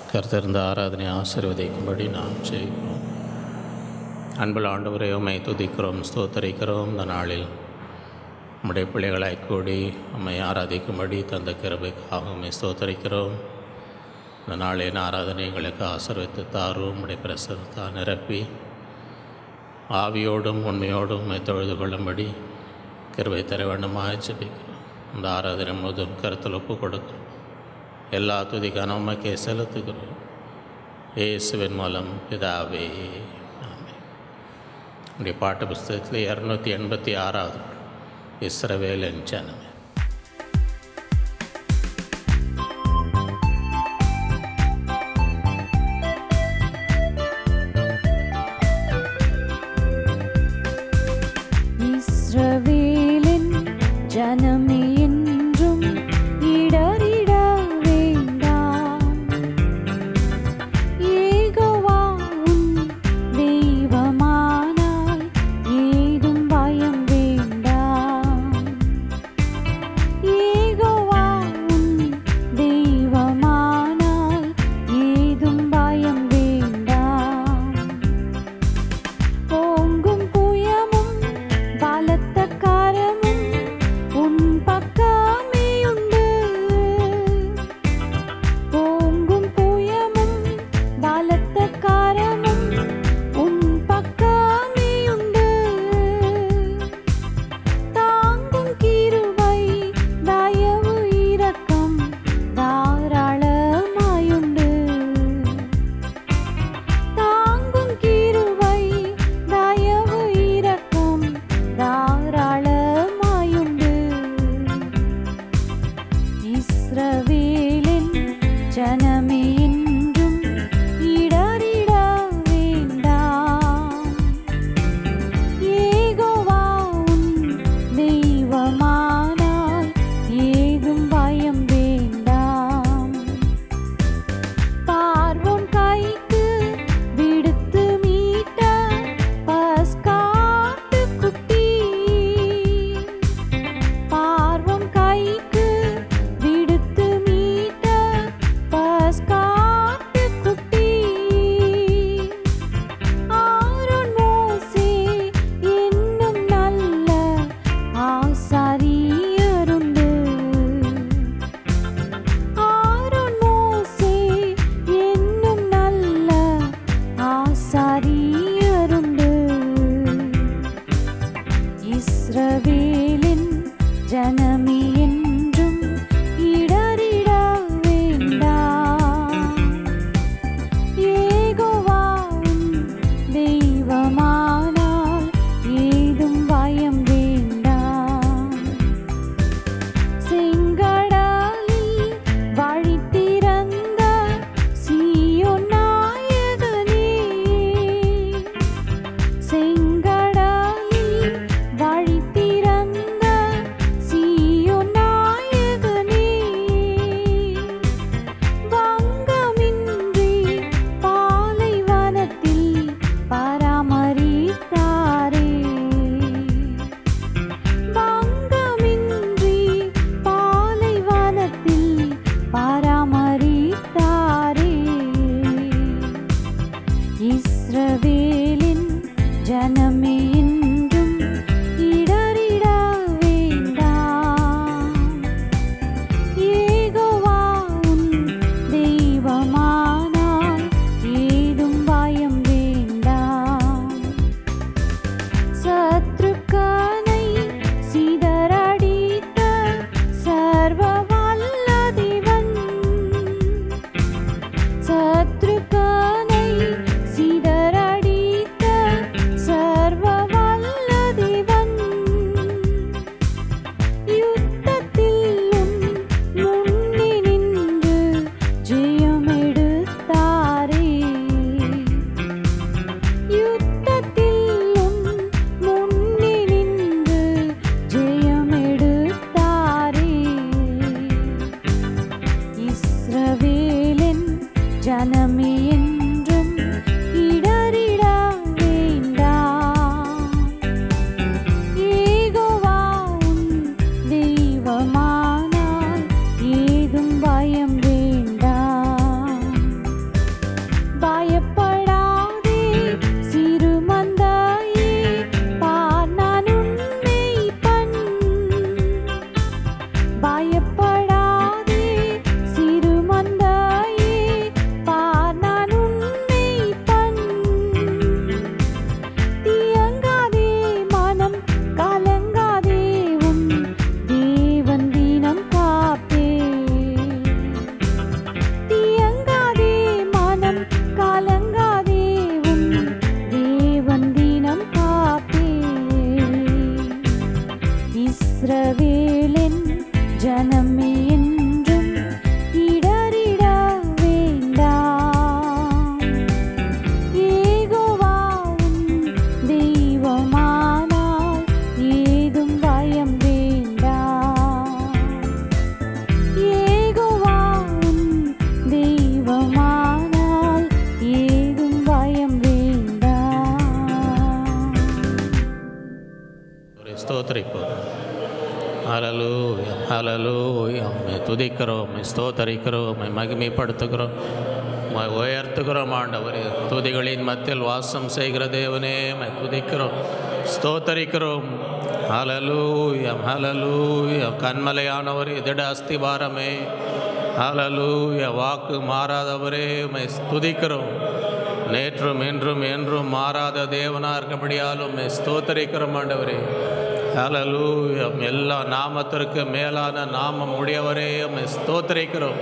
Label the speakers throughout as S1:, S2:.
S1: கருத்திருந்த ஆராதனை ஆசீர்வதிக்கும்படி நாம் செய்கிறோம் அன்புள்ள ஆண்டவரே உம்மை துதிக்கிறோம் ஸ்தோத்தரிக்கிறோம் இந்த நாளில் நம்முடைய பிள்ளைகளாய் கூடி நம்மை ஆராதிக்கும்படி தந்த கிருபைக்காக உம்மை ஸ்தோத்தரிக்கிறோம் இந்த நாளின் ஆராதனைகளுக்கு ஆசீர்வித்து தாரும் உம்முடைய பிரசனத்தால் நிரப்பி ஆவியோடும் உண்மையோடும் உம்மை தொழுது கொள்ளும்படி கிருபை தர வேண்டுமாய் ஜெபிக்கிறோம் இந்த ஆராதனை முழுவதும் கருத்தில் ஒப்பு கொடுக்கிறோம் எல்லா துதிக்கான உண்மைக்கே செலுத்துகிறோம் இயேசுவின் மூலம் பிதாவே ஆமென். உடைய பாட்டு புஸ்தகத்தில் இரநூத்தி எண்பத்தி ஆறாவது இஸ்ரவேலின் ஜனமே
S2: இஸ்ரவேலின் ஜனமே என்றும் இடறிட வேண்டாம் யெகோவா உன் தெய்வமானாய் ஏதும் பயம் வேண்டாம் யெகோவா உன் தெய்வமானாய் ஏதும் பயம் வேண்டாம் ஓங்கும் புயமும் பலத்த கரமும் உன் பக்கமே உண்டு ஓங்கும் புயமும் பலத்த கரமும் உன் பக்கமே உண்டு தாங்கும் கிருபை தயவு இரக்கம் தாராளமாயுண்டு தாங்கும் கிருபை தயவு இரக்கம் தாராளமாயுண்டு இஸ்ரவேலின் ஜனமே என்றும் இடறிட வேண்டாம் யெகோவா உன் தெய்வமானாய் ஏதும் பயம் வேண்டாம் பார்வோன் கைக்கு விடுத்து மீட்ட பஸ்காட்டு குட்டி பார்வோன் கைக்கு விடுத்து மீட்ட பயப்படாதே சிறுமந்தையே பார் நான் உன்னை பண் தியங்காதே மனம் கலங்காதே உன் தேவன் தினம் காப்பே தியங்காதே மனம் கலங்காதே உன் தேவன் தினம் காப்பே இஸ்ரவேலின் ஜனமே என்றும் இடறிட வேண்டாம் ஏகோவா உன் தெய்வமானால் ஏதும் பயம் வேண்டாம் ஏகோவா உன் தெய்வமானால் ஏதும் பயம் வேண்டாம்
S1: ஒரு ஸ்தோத்தரிப்போம் ஹalleluya ஹalleluya உம்மை துதிக்கிறோம் உம்மை ஸ்தோத்தரிக்கிறோம் உம்மை மகிமைப்படுத்துகிறோம் உம்மை உயர்த்துகிறோம் ஆண்டவரே துதிகளின் மத்தியில் வாசம் செய்கிற தேவனே உம்மை துதிக்கிறோம் ஸ்தோத்தரிக்கிறோம் ஹalleluya ஹalleluya கண்மலையானவரே திட அஸ்திபாரமே ஹalleluya வாக்கு மாறாதவரே உம்மை துதிக்கிறோம் நேற்றும் இன்றும் என்றும் மாறாத தேவனா இருக்கபடியாலும் உம்மை ஸ்தோத்தரிக்கிறோம் ஆண்டவரே ஹalleluya எல்லா நாமத்திற்கு மேலான நாமம் உடையவரே உம்மை ஸ்தோத்தரிக்கிறோம்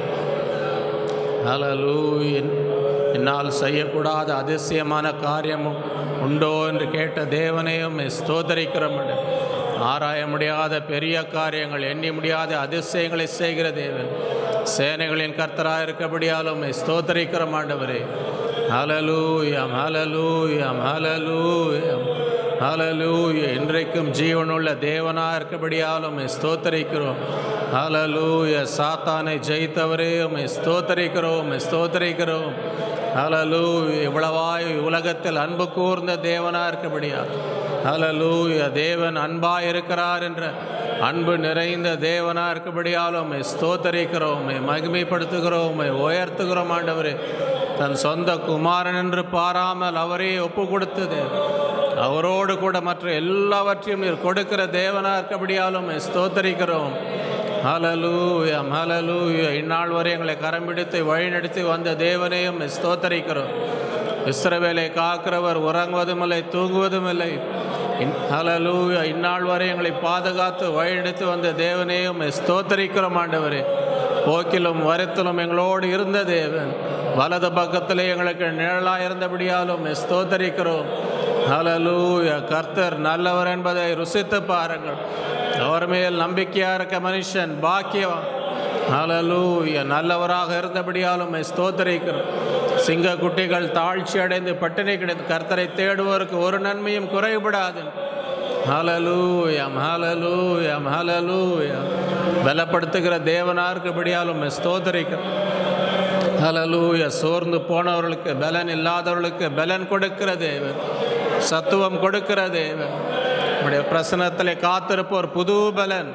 S1: ஹalleluya என்னால் செய்யக்கூடாத அதிசயமான காரியமும் உண்டோ என்று கேட்ட தேவனே உம்மை ஸ்தோத்தரிக்கிறோம் ஆண்டவரே. ஆராய முடியாத பெரிய காரியங்கள் எண்ணி முடியாத அதிசயங்களை செய்கிற தேவன் சேனைகளின் கர்த்தராக இருக்கபடியாலும் உம்மை ஸ்தோத்தரிக்கிறோம் ஆண்டவரே ஹalleluya ஹalleluya ஹalleluya ஹalleluya இன்றைக்கும் ஜீவனுள்ள தேவனாக இருக்கபடியாலும் உம்மை ஸ்தோத்தரிக்கிறோம் ஹalleluya சாத்தானை ஜெயித்தவரே உம்மை ஸ்தோத்தரிக்கிறோம் உம்மை ஸ்தோத்தரிக்கிறோம் ஹalleluya இவ்வளவாய் உலகத்தில் அன்பு கூர்ந்த தேவனாக இருக்கபடியா ஹalleluya தேவன் அன்பாய் இருக்கிறார் என்ற அன்பு நிறைந்த தேவனாக இருக்கபடியாலும் உம்மை ஸ்தோத்தரிக்கிறோம் உம்மை மகிமைப்படுத்துகிறோம் உம்மை உயர்த்துகிறோம் ஆண்டவரே தன் சொந்த குமாரன் என்று பாராமல் அவரே ஒப்பு கொடுத்தது அவரோடு கூட மற்ற எல்லாவற்றையும் நீர் கொடுக்கிற தேவனாக இருக்கபடியாலும் உம்மை ஸ்தோத்தரிக்கிறோம் ஹalleluya ஹalleluya இந்நாள் வரை எங்களை கரம் பிடித்து வழிநடத்தி வந்த தேவனையும் உம்மை ஸ்தோத்தரிக்கிறோம் இஸ்ரவேலை காக்கிறவர் உறங்குவதும் இல்லை தூங்குவதும் இல்லை இன்- ஹalleluya இந்நாள் வரை எங்களை பாதுகாத்து வழிநடத்தி வந்த தேவனையும் உம்மை ஸ்தோத்தரிக்கிறோம் ஆண்டவரே போக்கிலும் வருத்திலும் எங்களோடு இருந்த தேவன் வலது பக்கத்திலே எங்களுக்கு நிழலாக இருந்தபடியாலும் உம்மை ஸ்தோத்தரிக்கிறோம் ஹalleluya கர்த்தர் நல்லவர் என்பதை ருசித்து பாருங்கள் அவர் மேல் நம்பிக்கையா இருக்க மனுஷன் பாக்கியவான் ஹalleluya நல்லவராக இருந்தபடியாலும் உம்மை ஸ்தோத்தரிக்கிறோம் சிங்க குட்டிகள் தாழ்ச்சி அடைந்து பட்டினி கிடைத்து கர்த்தரை தேடுவோருக்கு ஒரு நன்மையும் குறைபடாது ஹalleluya ஹalleluya ஹalleluya பலப்படுத்துகிற தேவனாக இருக்கபடியாலும் உம்மை ஸ்தோத்தரிக்கிறோம் ஹalleluya சோர்ந்து போனவர்களுக்கு பலன் இல்லாதவர்களுக்கு பலன் கொடுக்கிற தேவன் சத்துவம் கொடுக்கிற தேவன் நம்முடைய பிரசனத்திலே காத்திருப்போர் புது பலன்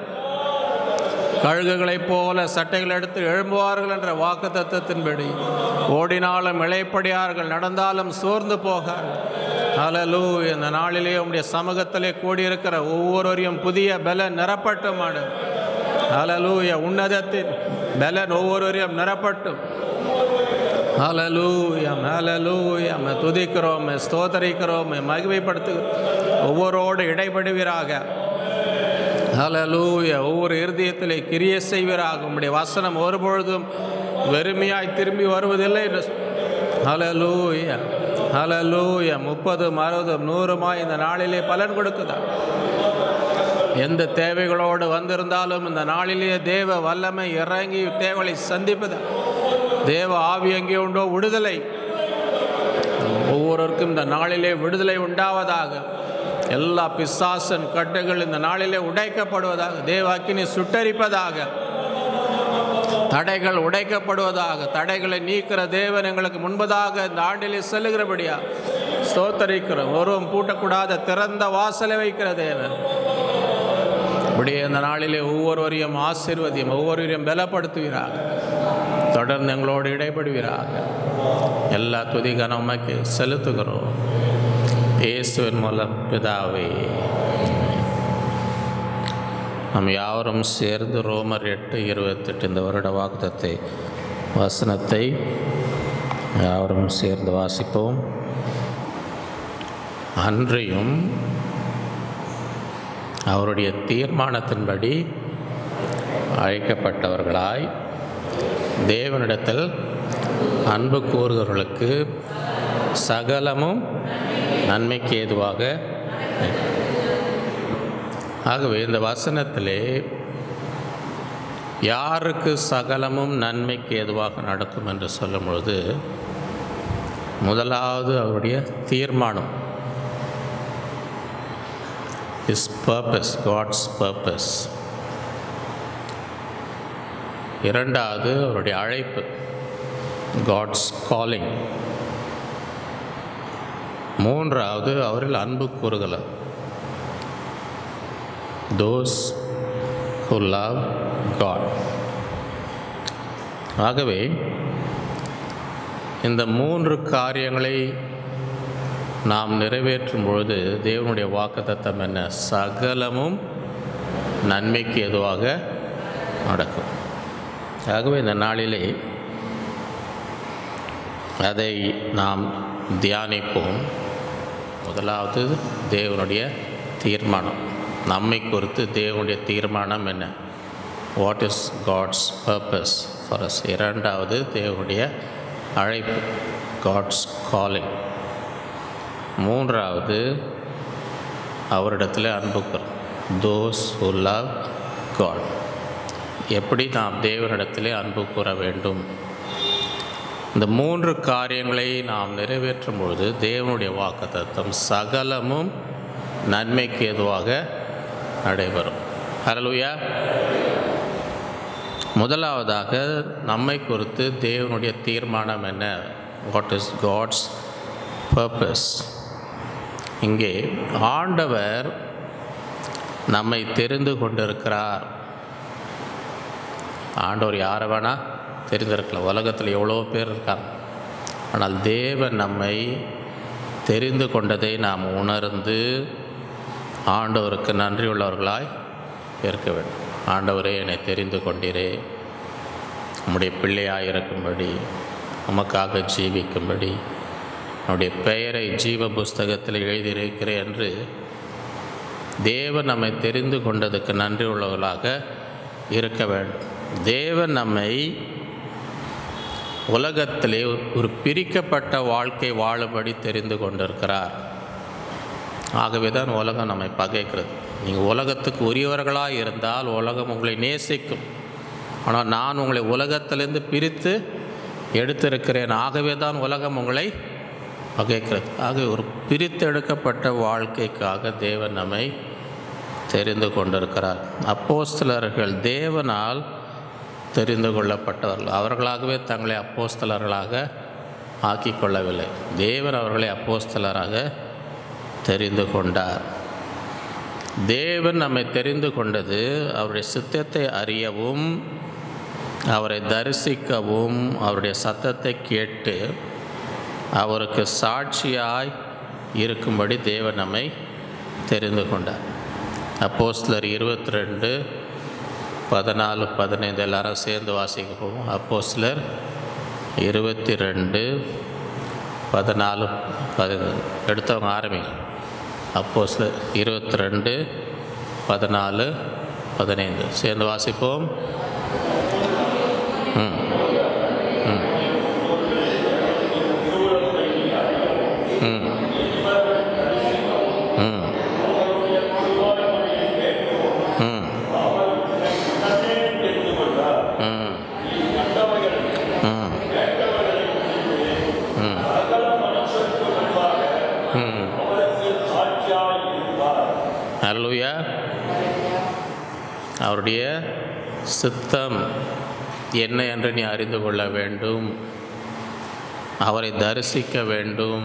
S1: கழுகுகளைப் போல சட்டைகள் எடுத்து எழும்புவார்கள் என்ற வாக்கு தத்துவத்தின்படி ஓடினாலும் இளைப்படியார்கள் நடந்தாலும் சோர்ந்து போகார்கள் ஹலலு இந்த நாளிலே உம்முடைய சமூகத்திலே கூடியிருக்கிற ஒவ்வொருவரையும் புதிய பலன் நிரப்பட்டும் ஆடு ஹலலூய உன்னதத்தின் பலன் ஒவ்வொருவரையும் நிரப்பட்டும் ஹalleluya ஹalleluya மே துதிக்கிறோம் மே ஸ்தோத்தரிக்கிறோம் மே மகிமைப்படுத்துகிறோம் ஒவ்வொருவோடு இடைபடுவீராக ஹalleluya ஒவ்வொரு இருதயத்திலே கிரிய செய்வீராக உம்முடைய வசனம் ஒருபொழுதும் வெறுமையாய் திரும்பி வருவதில்லை ஹalleluya ஹalleluya முப்பதும் அறுபதும் நூறுமாய் இந்த நாளிலே பலன் கொடுக்குதா எந்த தேவைகளோடு வந்திருந்தாலும் இந்த நாளிலேயே தேவ வல்லமை இறங்கி தேவலை சந்திப்பது தேவ ஆவி எங்கே உண்டோ விடுதலை ஒவ்வொருவருக்கும் இந்த நாளிலே விடுதலை உண்டாவதாக எல்லா பிசாசன் கட்டுகள் இந்த நாளிலே உடைக்கப்படுவதாக தேவ அக்கினி சுட்டரிப்பதாக தடைகள் உடைக்கப்படுவதாக தடைகளை நீக்கிற தேவன் எங்களுக்கு முன்பதாக இந்த ஆண்டிலே செல்லுகிறபடியா ஸ்தோத்தரிக்கிறோம் ஒருவம் பூட்டக்கூடாத திறந்த வாசலை வைக்கிற தேவன் இப்படியே இந்த நாளிலே ஒவ்வொருவரையும் ஆசீர்வதியும் ஒவ்வொருவரையும் பலப்படுத்துவீராக தொடர்ந்து எங்களோடு இடைபடுவீராக எல்லா துதிகன உமக்கு செலுத்துகிறோம் இயேசுவின் மூலம் பிதாவே நாம் யாவரும் சேர்ந்து ரோமர் எட்டு இருபத்தெட்டு இந்த வருட வாக்குத்தத்தை வசனத்தை யாவரும் சேர்ந்து வாசிப்போம் அன்றையும் அவருடைய தீர்மானத்தின்படி அழைக்கப்பட்டவர்களாய் தேவனிடத்தில் அன்பு கூறுகிறவர்களுக்கு சகலமும் நன்மைக்கு ஏதுவாக ஆகவே இந்த வசனத்திலே யாருக்கு சகலமும் நன்மைக்கு ஏதுவாக நடக்கும் என்று சொல்லும் பொழுது முதலாவது அவருடைய தீர்மானம் இஸ் பர்பஸ் காட்ஸ் பர்பஸ் இரண்டாவது அவருடைய அழைப்பு காட்ஸ் காலிங் மூன்றாவது அவரில் அன்பு கூறுதல் தோஸ் who love God ஆகவே இந்த மூன்று காரியங்களை நாம் நிறைவேற்றும் பொழுது தேவனுடைய வாக்குத்தத்தம் என்ன சகலமும் நன்மைக்கு எதுவாக நடக்கும் ஆகவே இந்த நாளிலே அதை நாம் தியானிப்போம் முதலாவது தேவனுடைய தீர்மானம் நம்மை குறித்து தேவனுடைய தீர்மானம் என்ன what is God's purpose for us இரண்டாவது தேவனுடைய அழைப்பு காட்ஸ் காலிங் மூன்றாவது அவரிடத்தில் அன்புக்கிறோம் தோஸ் who love காட் எப்படி நாம் தேவனிடத்திலே அன்பு கூற வேண்டும் இந்த மூன்று காரியங்களை நாம் நிறைவேற்றும் பொழுது தேவனுடைய வாக்குத்தத்தம் சகலமும் நன்மைக்கு எதுவாக நடைபெறும் ஹalleluya முதலாவதாக நம்மை குறித்து தேவனுடைய தீர்மானம் என்ன வாட் இஸ் காட்ஸ் பர்பஸ் இங்கே ஆண்டவர் நம்மை தெரிந்து கொண்டிருக்கிறார் ஆண்டவர் யாரை வேணால் தெரிந்திருக்கலாம் உலகத்தில் எவ்வளோ பேர் இருக்காங்க ஆனால் தேவன் நம்மை தெரிந்து கொண்டதை நாம் உணர்ந்து ஆண்டவருக்கு நன்றியுள்ளவர்களாய் இருக்க வேண்டும் ஆண்டவரே என்னை தெரிந்து கொண்டீரே உம்முடைய பிள்ளையாக இருக்கும்படி உமக்காக ஜீவிக்கும்படி நம்முடைய பெயரை ஜீவ புஸ்தகத்தில் எழுதியிருக்கிறேன் என்று தேவன் நம்மை தெரிந்து கொண்டதுக்கு நன்றி உள்ளவர்களாக இருக்க வேண்டும் தேவன் நம்மை உலகத்திலே ஒரு பிரிக்கப்பட்ட வாழ்க்கை வாழும்படி தெரிந்து கொண்டிருக்கிறார் ஆகவே தான் உலகம் நம்மை பகைக்கிறது நீங்கள் உலகத்துக்கு உரியவர்களாக இருந்தால் உலகம் உங்களை நேசிக்கும் ஆனால் நான் உங்களை உலகத்திலிருந்து பிரித்து எடுத்திருக்கிறேன் ஆகவே தான் உலகம் உங்களை பகைக்கிறது ஆக ஒரு பிரித்தெடுக்கப்பட்ட வாழ்க்கைக்காக தேவன் நம்மை தெரிந்து கொண்டிருக்கிறார் அப்போஸ்தலர்கள் தேவனால் தெரிந்து கொள்ளப்பட்டவர்கள் அவர்களாகவே தங்களை அப்போஸ்தலர்களாக ஆக்கிக் கொள்ளவில்லை தேவன் அவர்களை அப்போஸ்தலராக தெரிந்து கொண்டார் தேவன் நம்மை தெரிந்து கொண்டது அவருடைய சித்தத்தை அறியவும் அவரை தரிசிக்கவும் அவருடைய சத்தத்தை கேட்டு அவருக்கு சாட்சியாய் இருக்கும்படி தேவன் நம்மை தெரிந்து கொண்டார் அப்போஸ்தலர் இருபத்தி ரெண்டு பதினாலு பதினைந்து எல்லாரும் சேர்ந்து வாசிக்க போவோம் அப்போஸ்தலர் இருபத்தி ரெண்டு பதினாலு பதினைந்து எடுத்தவங்க ஆரம்பிங்க அப்போஸ்தலர் இருபத்தி ரெண்டு பதினாலு பதினைந்து சேர்ந்து வாசிப்போம் ம் ம் ம் ம் ம் ம் ம் ம் ம் அல்லூயா அவருடைய சித்தம் என்ன என்று நீ அறிந்து கொள்ள வேண்டும் அவரை தரிசிக்க வேண்டும்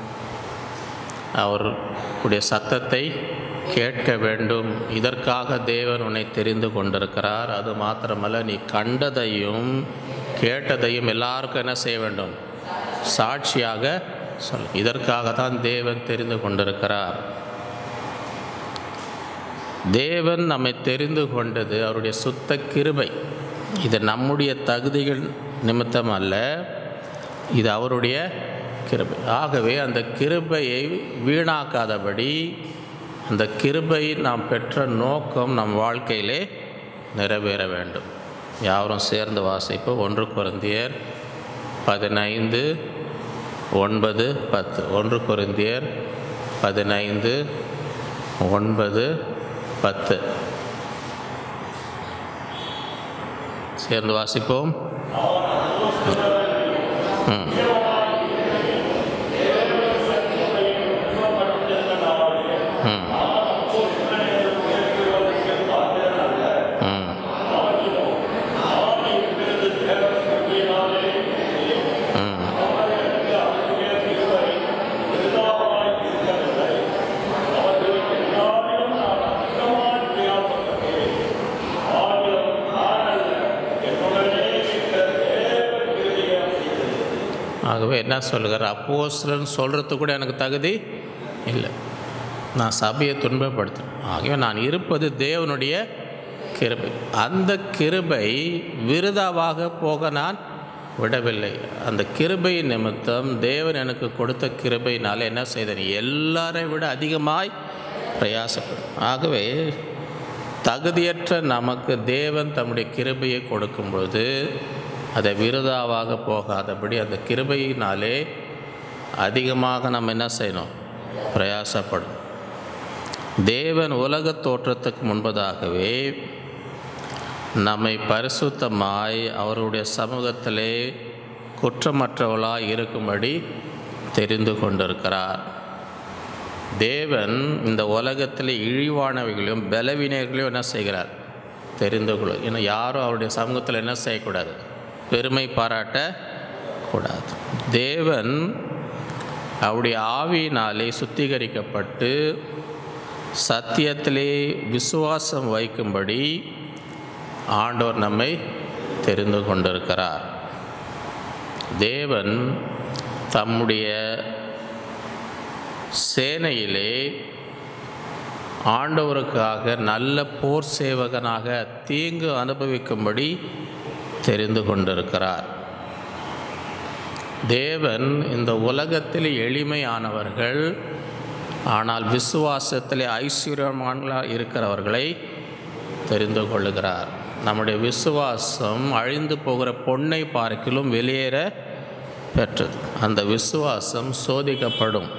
S1: அவருடைய சத்தத்தை கேட்க வேண்டும் இதற்காக தேவன் உன்னை தெரிந்து கொண்டிருக்கிறார் அது மாத்திரமல்ல நீ கண்டதையும் கேட்டதையும் எல்லாருக்கும் என்ன செய்ய வேண்டும் சாட்சியாக சொல் இதற்காக தான் தேவன் தெரிந்து கொண்டிருக்கிறார் தேவன் நம்மை தெரிந்து கொண்டது அவருடைய சுத்த கிருபை இது நம்முடைய தகுதிகள் நிமித்தம் அல்ல இது அவருடைய கிருபை ஆகவே அந்த கிருபையை வீணாக்காதபடி அந்த கிருபை நாம் பெற்ற நோக்கம் நம் வாழ்க்கையிலே நிறைவேற வேண்டும் யாவரும் சேர்ந்து வாசிப்போம் ஒன்று குருந்தியர் பதினைந்து ஒன்பது பத்து ஒன்று குருந்தியர் பதினைந்து ஒன்பது பத்து சேர்ந்து வாசிப்போம் ம் ம் ம் ம் ஆகவே என்ன சொல்லுகிறார் அப்போஸ்தலன் சொல்கிறது கூட எனக்கு தகுதி இல்லை நான் சபையை துன்பப்படுத்துறேன் ஆகவே நான் இருப்பது தேவனுடைய கிருபை அந்த கிருபை விருதாவாக போக நான் விடவில்லை அந்த கிருபை நிமித்தம் தேவன் எனக்கு கொடுத்த கிருபையினால் என்ன செய்தேன் எல்லாரை விட அதிகமாய் பிரயாசப்படும் ஆகவே தகுதியற்ற நமக்கு தேவன் தம்முடைய கிருபையை கொடுக்கும் பொழுது அதை விருதாவாக போகாதபடி அந்த கிருபையினாலே அதிகமாக நம்ம என்ன செய்யணும் பிரயாசப்படும் தேவன் உலக தோற்றத்துக்கு முன்பதாகவே நம்மை பரிசுத்தமாய் அவருடைய சமூகத்திலே குற்றமற்றவளாய் இருக்கும்படி தெரிந்து கொண்டிருக்கிறார் தேவன் இந்த உலகத்தில் இழிவானவைகளையும் பலவீனர்களையும் என்ன செய்கிறார் தெரிந்து கொள்ளும் ஏன்னா யாரும் அவருடைய சமூகத்தில் என்ன செய்யக்கூடாது பெருமை பாராட்ட கூடாது தேவன் அவருடைய ஆவியினாலே சுத்திகரிக்கப்பட்டு சத்தியத்திலே விசுவாசம் வைக்கும்படி ஆண்டவர் நம்மை தெரிந்து கொண்டிருக்கிறார் தேவன் தம்முடைய சேனையிலே ஆண்டவருக்காக நல்ல போர் சேவகனாக தீங்கு அனுபவிக்கும்படி தெரிந்து கொண்டிருக்கிறார் தேவன் இந்த உலகத்தில் எளிமையானவர்கள் ஆனால் விசுவாசத்திலே ஐஸ்வர்யமானவர்களாக இருக்கிறவர்களை தெரிந்து கொள்ளுகிறார் நம்முடைய விசுவாசம் அழிந்து போகிற பொன்னை பார்க்கிலும் வெளியேற பெற்றது அந்த விசுவாசம் சோதிக்கப்படும்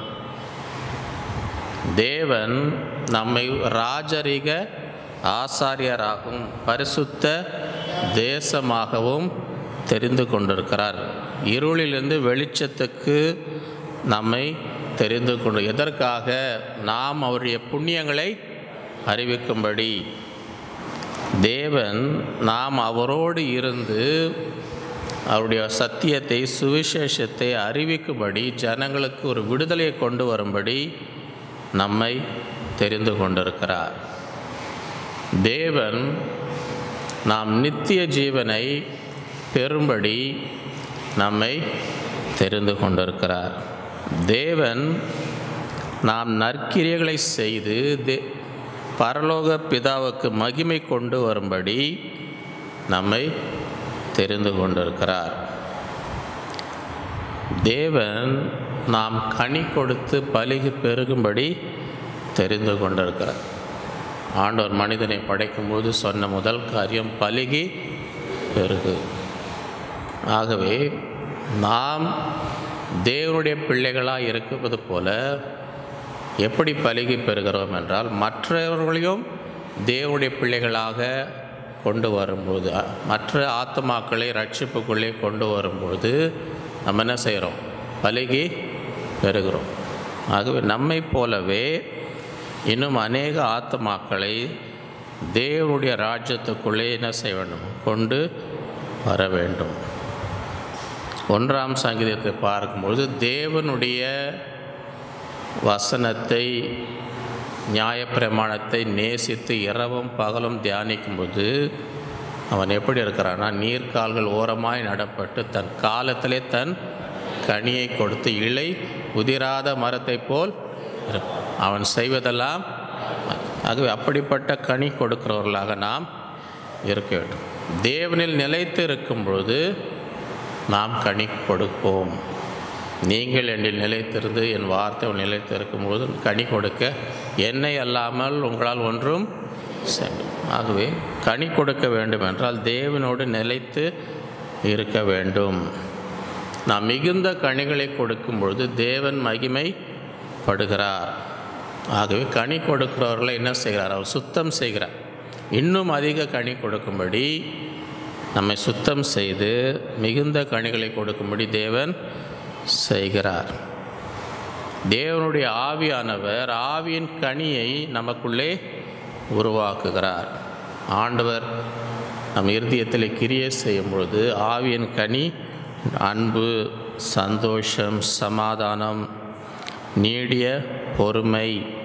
S1: தேவன் நம்மை ராஜரிக ஆசாரியராகவும் பரிசுத்த தேசமாகவும் தெரிந்து கொண்டிருக்கிறார் இருளிலிருந்து வெளிச்சத்துக்கு நம்மை தெரிந்து கொண்டு எதற்காக நாம் அவருடைய புண்ணியங்களை அறிவிக்கும்படி தேவன் நாம் அவரோடு இருந்து அவருடைய சத்தியத்தை சுவிசேஷத்தை அறிவிக்கும்படி ஜனங்களுக்கு ஒரு விடுதலையை கொண்டு வரும்படி நம்மை தெரிந்து கொண்டிருக்கிறார் தேவன் நாம் நித்திய ஜீவனை பெறும்படி நம்மை தெரிந்து கொண்டிருக்கிறார் தேவன் நாம் நற்கிரியைகளை செய்து தே பரலோக பிதாவுக்கு மகிமை கொண்டு வரும்படி நம்மை தெரிந்து கொண்டிருக்கிறார் தேவன் நாம் கனி கொடுத்து பலிகி பெருகும்படி தெரிந்து கொண்டிருக்கிறார் ஆண்டவர் மனிதனை படைக்கும்போது சொன்ன முதல் காரியம் பலிகி பெருகு ஆகவே நாம் தேவனுடைய பிள்ளைகளாக இருப்பது போல எப்படி பலுகி பெறுகிறோம் என்றால் மற்றவர்களையும் தேவனுடைய பிள்ளைகளாக கொண்டு வரும்போது அ- மற்ற ஆத்மாக்களை ரட்சிப்புக்குள்ளே கொண்டு வரும்போது நம்ம என்ன செய்கிறோம் பலுகி பெறுகிறோம் ஆகவே நம்மை போலவே இன்னும் அநேக ஆத்மாக்களை தேவனுடைய ராஜ்யத்துக்குள்ளே என்ன செய்ய வேண்டும் கொண்டு வர வேண்டும் ஒன்றாம் சங்கீதத்தை பார்க்கும்பொழுது தேவனுடைய வசனத்தை நியாயப்பிரமாணத்தை நேசித்து இரவும் பகலும் தியானிக்கும்போது அவன் எப்படி இருக்கிறான்னா நீர்க்கால்கள் ஓரமாய் நடப்பட்டு தன் காலத்திலே தன் கனியை கொடுத்து இலை உதிராத மரத்தைப் போல் இருப்பான். அவன் செய்வதெல்லாம் ஆகவே அப்படிப்பட்ட கனி கொடுக்கிறவர்களாக நாம் இருக்க வேண்டும் தேவனில் நிலைத்து இருக்கும் பொழுது நாம் கனி கொடுப்போம் நீங்கள் என்னில் நிலைத்திருந்து என் வார்த்தை உன் நிலைத்து இருக்கும்போது கனி கொடுக்க என்னை அல்லாமல் உங்களால் ஒன்றும் செய்ய ஆகவே கனி கொடுக்க வேண்டும் என்றால் தேவனோடு நிலைத்து இருக்க வேண்டும் நாம் மிகுந்த கனிகளை கொடுக்கும் பொழுது தேவன் மகிமைப்படுகிறார் ஆகவே கனி கொடுக்கிறவர்களை என்ன செய்கிறார் அவர் சுத்தம் செய்கிறார் இன்னும் அதிக கனி கொடுக்கும்படி நம்மை சுத்தம் செய்து மிகுந்த கனிகளை கொடுக்கும்படி தேவன் செய்கிறார் தேவனுடைய ஆவியானவர் ஆவியின் கனியை நமக்குள்ளே உருவாக்குகிறார் ஆண்டவர் நம் இருதயத்தில் கிரியை செய்யும் பொழுது ஆவியின் கனி அன்பு சந்தோஷம் சமாதானம் நீடிய பொறுமை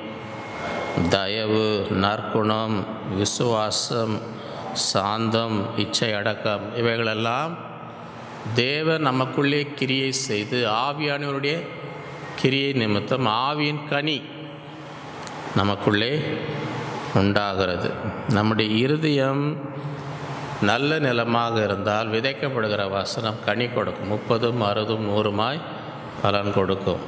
S1: தயவு நற்குணம் விசுவாசம் சாந்தம் இச்சை அடக்கம் இவைகளெல்லாம் தேவன் நமக்குள்ளே கிரியை செய்து ஆவியானவருடைய கிரியை நிமித்தம் ஆவியின் கனி நமக்குள்ளே உண்டாகிறது நம்முடைய இருதயம் நல்ல நிலமாக இருந்தால் விதைக்கப்படுகிற வசனம் கனி கொடுக்கும் முப்பதும் அறுபதும் நூறுமாய் பலன் கொடுக்கும்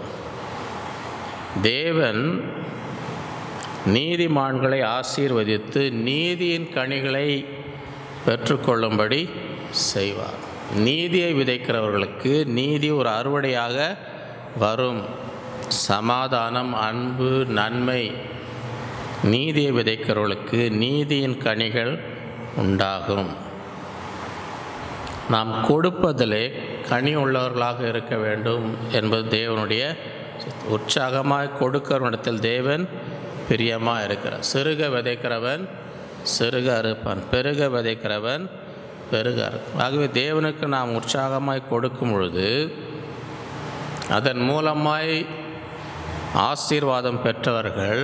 S1: தேவன் நீதிமான்களை ஆசீர்வதித்து நீதியின் கனிகளை பெற்றுக்கொள்ளும்படி செய்வார் நீதியை விதைக்கிறவர்களுக்கு நீதி ஒரு அறுவடையாக வரும் சமாதானம் அன்பு நன்மை நீதியை விதைக்கிறவர்களுக்கு நீதியின் கனிகள் உண்டாகும் நாம் கொடுப்பதிலே கனி உள்ளவர்களாக இருக்க வேண்டும் என்பது தேவனுடைய உற்சாகமாய் கொடுக்கிறவனிடத்தில் தேவன் பிரியமாக இருக்கிறார் சிறுக விதைக்கிறவன் சிறுக அறுப்பான் பெருக விதைக்கிறவன் பெருக அறுப்பான் ஆகவே தேவனுக்கு நாம் உற்சாகமாய் கொடுக்கும் பொழுது அதன் மூலமாய் ஆசீர்வாதம் பெற்றவர்கள்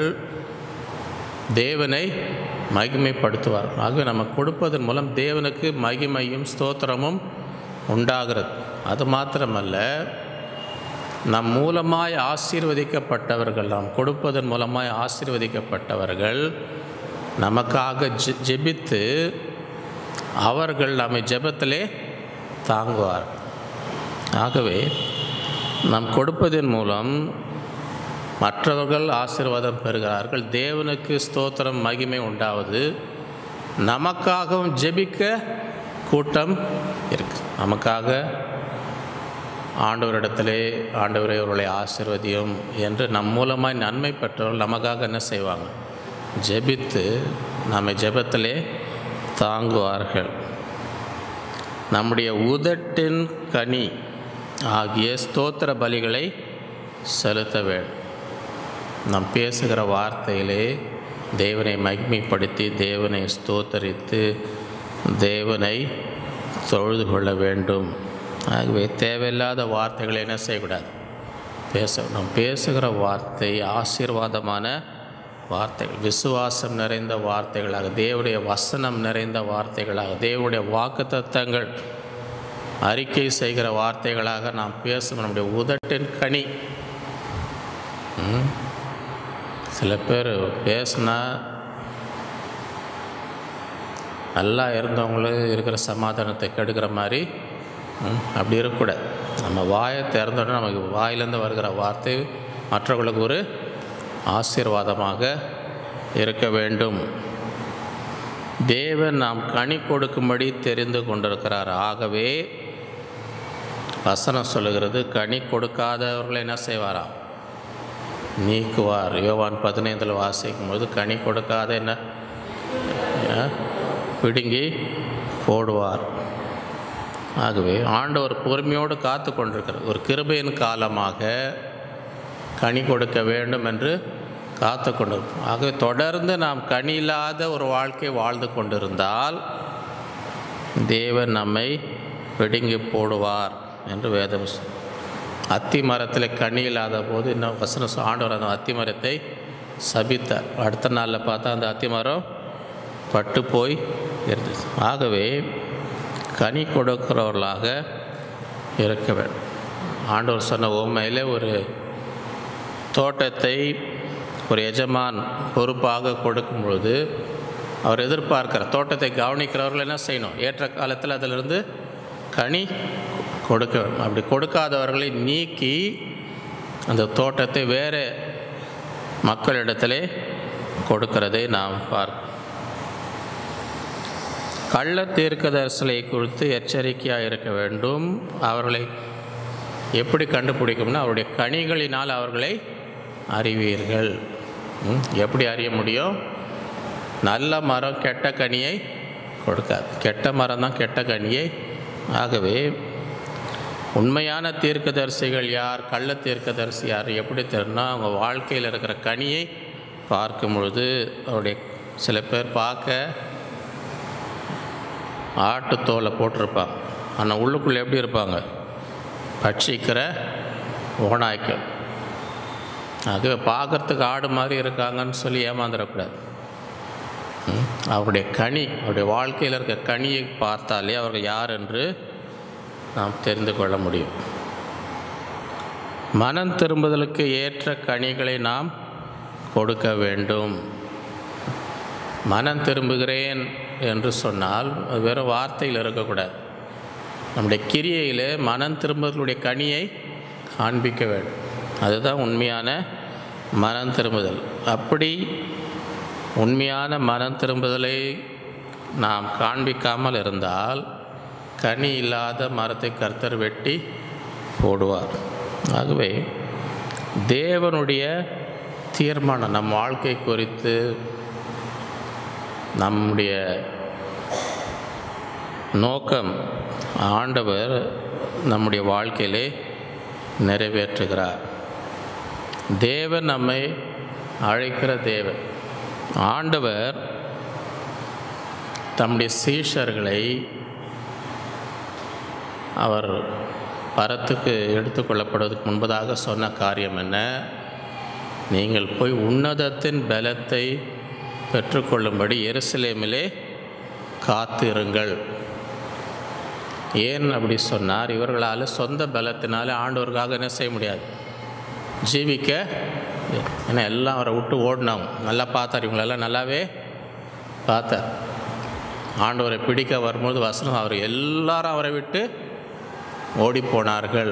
S1: தேவனை மகிமைப்படுத்துவார்கள் ஆகவே நம்ம கொடுப்பதன் மூலம் தேவனுக்கு மகிமையும் ஸ்தோத்திரமும் உண்டாகிறது அது மாத்திரமல்ல நம் மூலமாய் ஆசீர்வதிக்கப்பட்டவர்கள் நாம் கொடுப்பதன் மூலமாய் ஆசீர்வதிக்கப்பட்டவர்கள் நமக்காக ஜெ ஜெபித்து அவர்கள் நம்மை ஜெபத்திலே தாங்குவார்கள் ஆகவே நாம் கொடுப்பதன் மூலம் மற்றவர்கள் ஆசீர்வாதம் பெறுகிறார்கள் தேவனுக்கு ஸ்தோத்திரம் மகிமை உண்டாவது நமக்காகவும் ஜெபிக்க கூட்டம் இருக்கு நமக்காக ஆண்டவரிடத்திலே ஆண்டவரை அவர்களை ஆசிர்வதியும் என்று நம் மூலமாய் நன்மை பெற்றவர்கள் நமக்காக என்ன செய்வாங்க ஜெபித்து நம்மை ஜெபத்திலே தாங்குவார்கள் நம்முடைய உதட்டின் கனி ஆகிய ஸ்தோத்திர பலிகளை செலுத்த வேண்டும் நாம் பேசுகிற வார்த்தையிலே தேவனை மகிமைப்படுத்தி தேவனை ஸ்தோத்தரித்து தேவனை தொழுது கொள்ள வேண்டும் ஆகவே தேவையில்லாத வார்த்தைகளை என்ன செய்யக்கூடாது பேச நாம் பேசுகிற வார்த்தை ஆசீர்வாதமான வார்த்தைகள் விசுவாசம் நிறைந்த வார்த்தைகளாக தேவனுடைய வசனம் நிறைந்த வார்த்தைகளாக தேவனுடைய வாக்குத்தத்தங்கள் அறிக்கை செய்கிற வார்த்தைகளாக நாம் பேசும் நம்முடைய உதட்டின் கனி ம்? சில பேர் பேசுனா நல்லா இருந்தவங்களும் இருக்கிற சமாதானத்தை கெடுக்கிற மாதிரி ம், அப்படி இருக்கக்கூடாது நம்ம வாயை திறந்தோடனே நமக்கு வாயிலேருந்து வருகிற வார்த்தை மற்றவர்களுக்கு ஒரு ஆசீர்வாதமாக இருக்க வேண்டும் தேவன் நாம் கனி கொடுக்கும்படி தெரிந்து கொண்டிருக்கிறார் ஆகவே வசனம் சொல்லுகிறது கனி கொடுக்காதவர்களை என்ன செய்வாராம் நீக்குவார் யோவான் பதினைந்தில் வாசிக்கும் போது கனி கொடுக்காத என்ன அஹ், பிடுங்கி போடுவார் ஆகவே ஆண்டவர் பொறுமையோடு காத்து கொண்டிருக்கிறார் ஒரு கிருபையின் காலமாக கனி கொடுக்க வேண்டும் என்று காத்து கொண்டிருக்கும் ஆகவே தொடர்ந்து நாம் கனி இல்லாத ஒரு வாழ்க்கை வாழ்ந்து கொண்டிருந்தால் தேவன் நம்மை பிடுங்கி போடுவார் என்று வேதம் சொல் அத்தி மரத்தில் கனி இல்லாத போது இன்னும் வசனம் சொ- ஆண்டவர் அந்த அத்தி மரத்தை சபித்தார் அடுத்த நாளில் பார்த்தா அந்த அத்தி மரம் பட்டு போய் இருந்துச்சு ஆகவே கனி கொடுக்கிறவர்களாக இருக்க வேண்டும் ஆண்டவர் சொன்ன உண்மையில் ஒரு தோட்டத்தை ஒரு எஜமான் பொறுப்பாக கொடுக்கும் பொழுது அவர் எதிர்பார்க்கிற தோட்டத்தை கவனிக்கிறவர்கள் என்ன செய்யணும் ஏற்ற காலத்தில் அதிலிருந்து கனி கொடுக்க வேண்டும் அப்படி கொடுக்காதவர்களை நீக்கி அந்த தோட்டத்தை வேறு மக்களிடத்திலே கொடுக்கிறதை நாம் பார்க்கிறோம் கள்ள தீர்க்கதரிசலை குறித்து எச்சரிக்கையாக இருக்க வேண்டும் அவர்களை எப்படி கண்டுபிடிக்கும்னா அவருடைய கனிகளினால் அவர்களை அறிவீர்கள் ம், எப்படி அறிய முடியும் நல்ல மரம் கெட்ட கனியை கொடுக்காது கெட்ட மரம் தான் கெட்ட கனியை ஆகவே உண்மையான தீர்க்கதரிசிகள் யார் கள்ள தீர்க்கதரிசி யார் எப்படி தெரியும்னா அவங்க வாழ்க்கையில் இருக்கிற கனியை பார்க்கும் பொழுது அவருடைய சில பேர் பார்க்க ஆட்டுத்தோலை போட்டிருப்பாங்க ஆனால் உள்ளுக்குள்ளே எப்படி இருப்பாங்க பட்சிக்கிற ஓனாய்க்கள் ஆகவே பார்க்கறதுக்கு ஆடு மாதிரி இருக்காங்கன்னு சொல்லி ஏமாந்துடக்கூடாது ம், அவருடைய கனி அவருடைய வாழ்க்கையில் இருக்க கனியை பார்த்தாலே அவர்கள் யார் என்று நாம் தெரிந்து கொள்ள முடியும் மனம் திரும்புதலுக்கு ஏற்ற கனிகளை நாம் கொடுக்க வேண்டும் மனம் திரும்புகிறேன் என்று சொன்னால் அது வெறும் வார்த்தையில் இருக்கக்கூடாது நம்முடைய கிரியையில் மனம் திரும்புதலுடைய கனியை காண்பிக்க வேண்டும் அதுதான் உண்மையான மனம் திரும்புதல் அப்படி உண்மையான மனம் திரும்புதலை நாம் காண்பிக்காமல் இருந்தால் கனி இல்லாத மரத்தை கர்த்தர் வெட்டி போடுவார் ஆகவே தேவனுடைய தீர்மானம் நம் வாழ்க்கை குறித்து நம்முடைய நோக்கம் ஆண்டவர் நம்முடைய வாழ்க்கையிலே நிறைவேற்றுகிறார் தேவன் நம்மை அழைக்கிற தேவன் ஆண்டவர் தம்முடைய சீஷர்களை அவர் பரத்துக்கு எடுத்துக்கொள்ளப்படுவதற்கு முன்பதாக சொன்ன காரியம் என்ன நீங்கள் போய் உன்னதத்தின் பலத்தை பெற்றுக்கொள்ளும்படி எருசலேமிலே காத்திருங்கள் ஏன் அப்படி சொன்னார் இவர்களால் சொந்த பலத்தினால ஆண்டவருக்காக என்ன செய்ய முடியாது ஜீவிக்க ஏன்னா எல்லாம் அவரை விட்டு ஓடினாங்க நல்லா பார்த்தார் இவங்களெல்லாம் நல்லாவே பார்த்தார் ஆண்டவரை பிடிக்க வரும்போது வசனம் அவர் எல்லாரும் அவரை விட்டு ஓடி போனார்கள்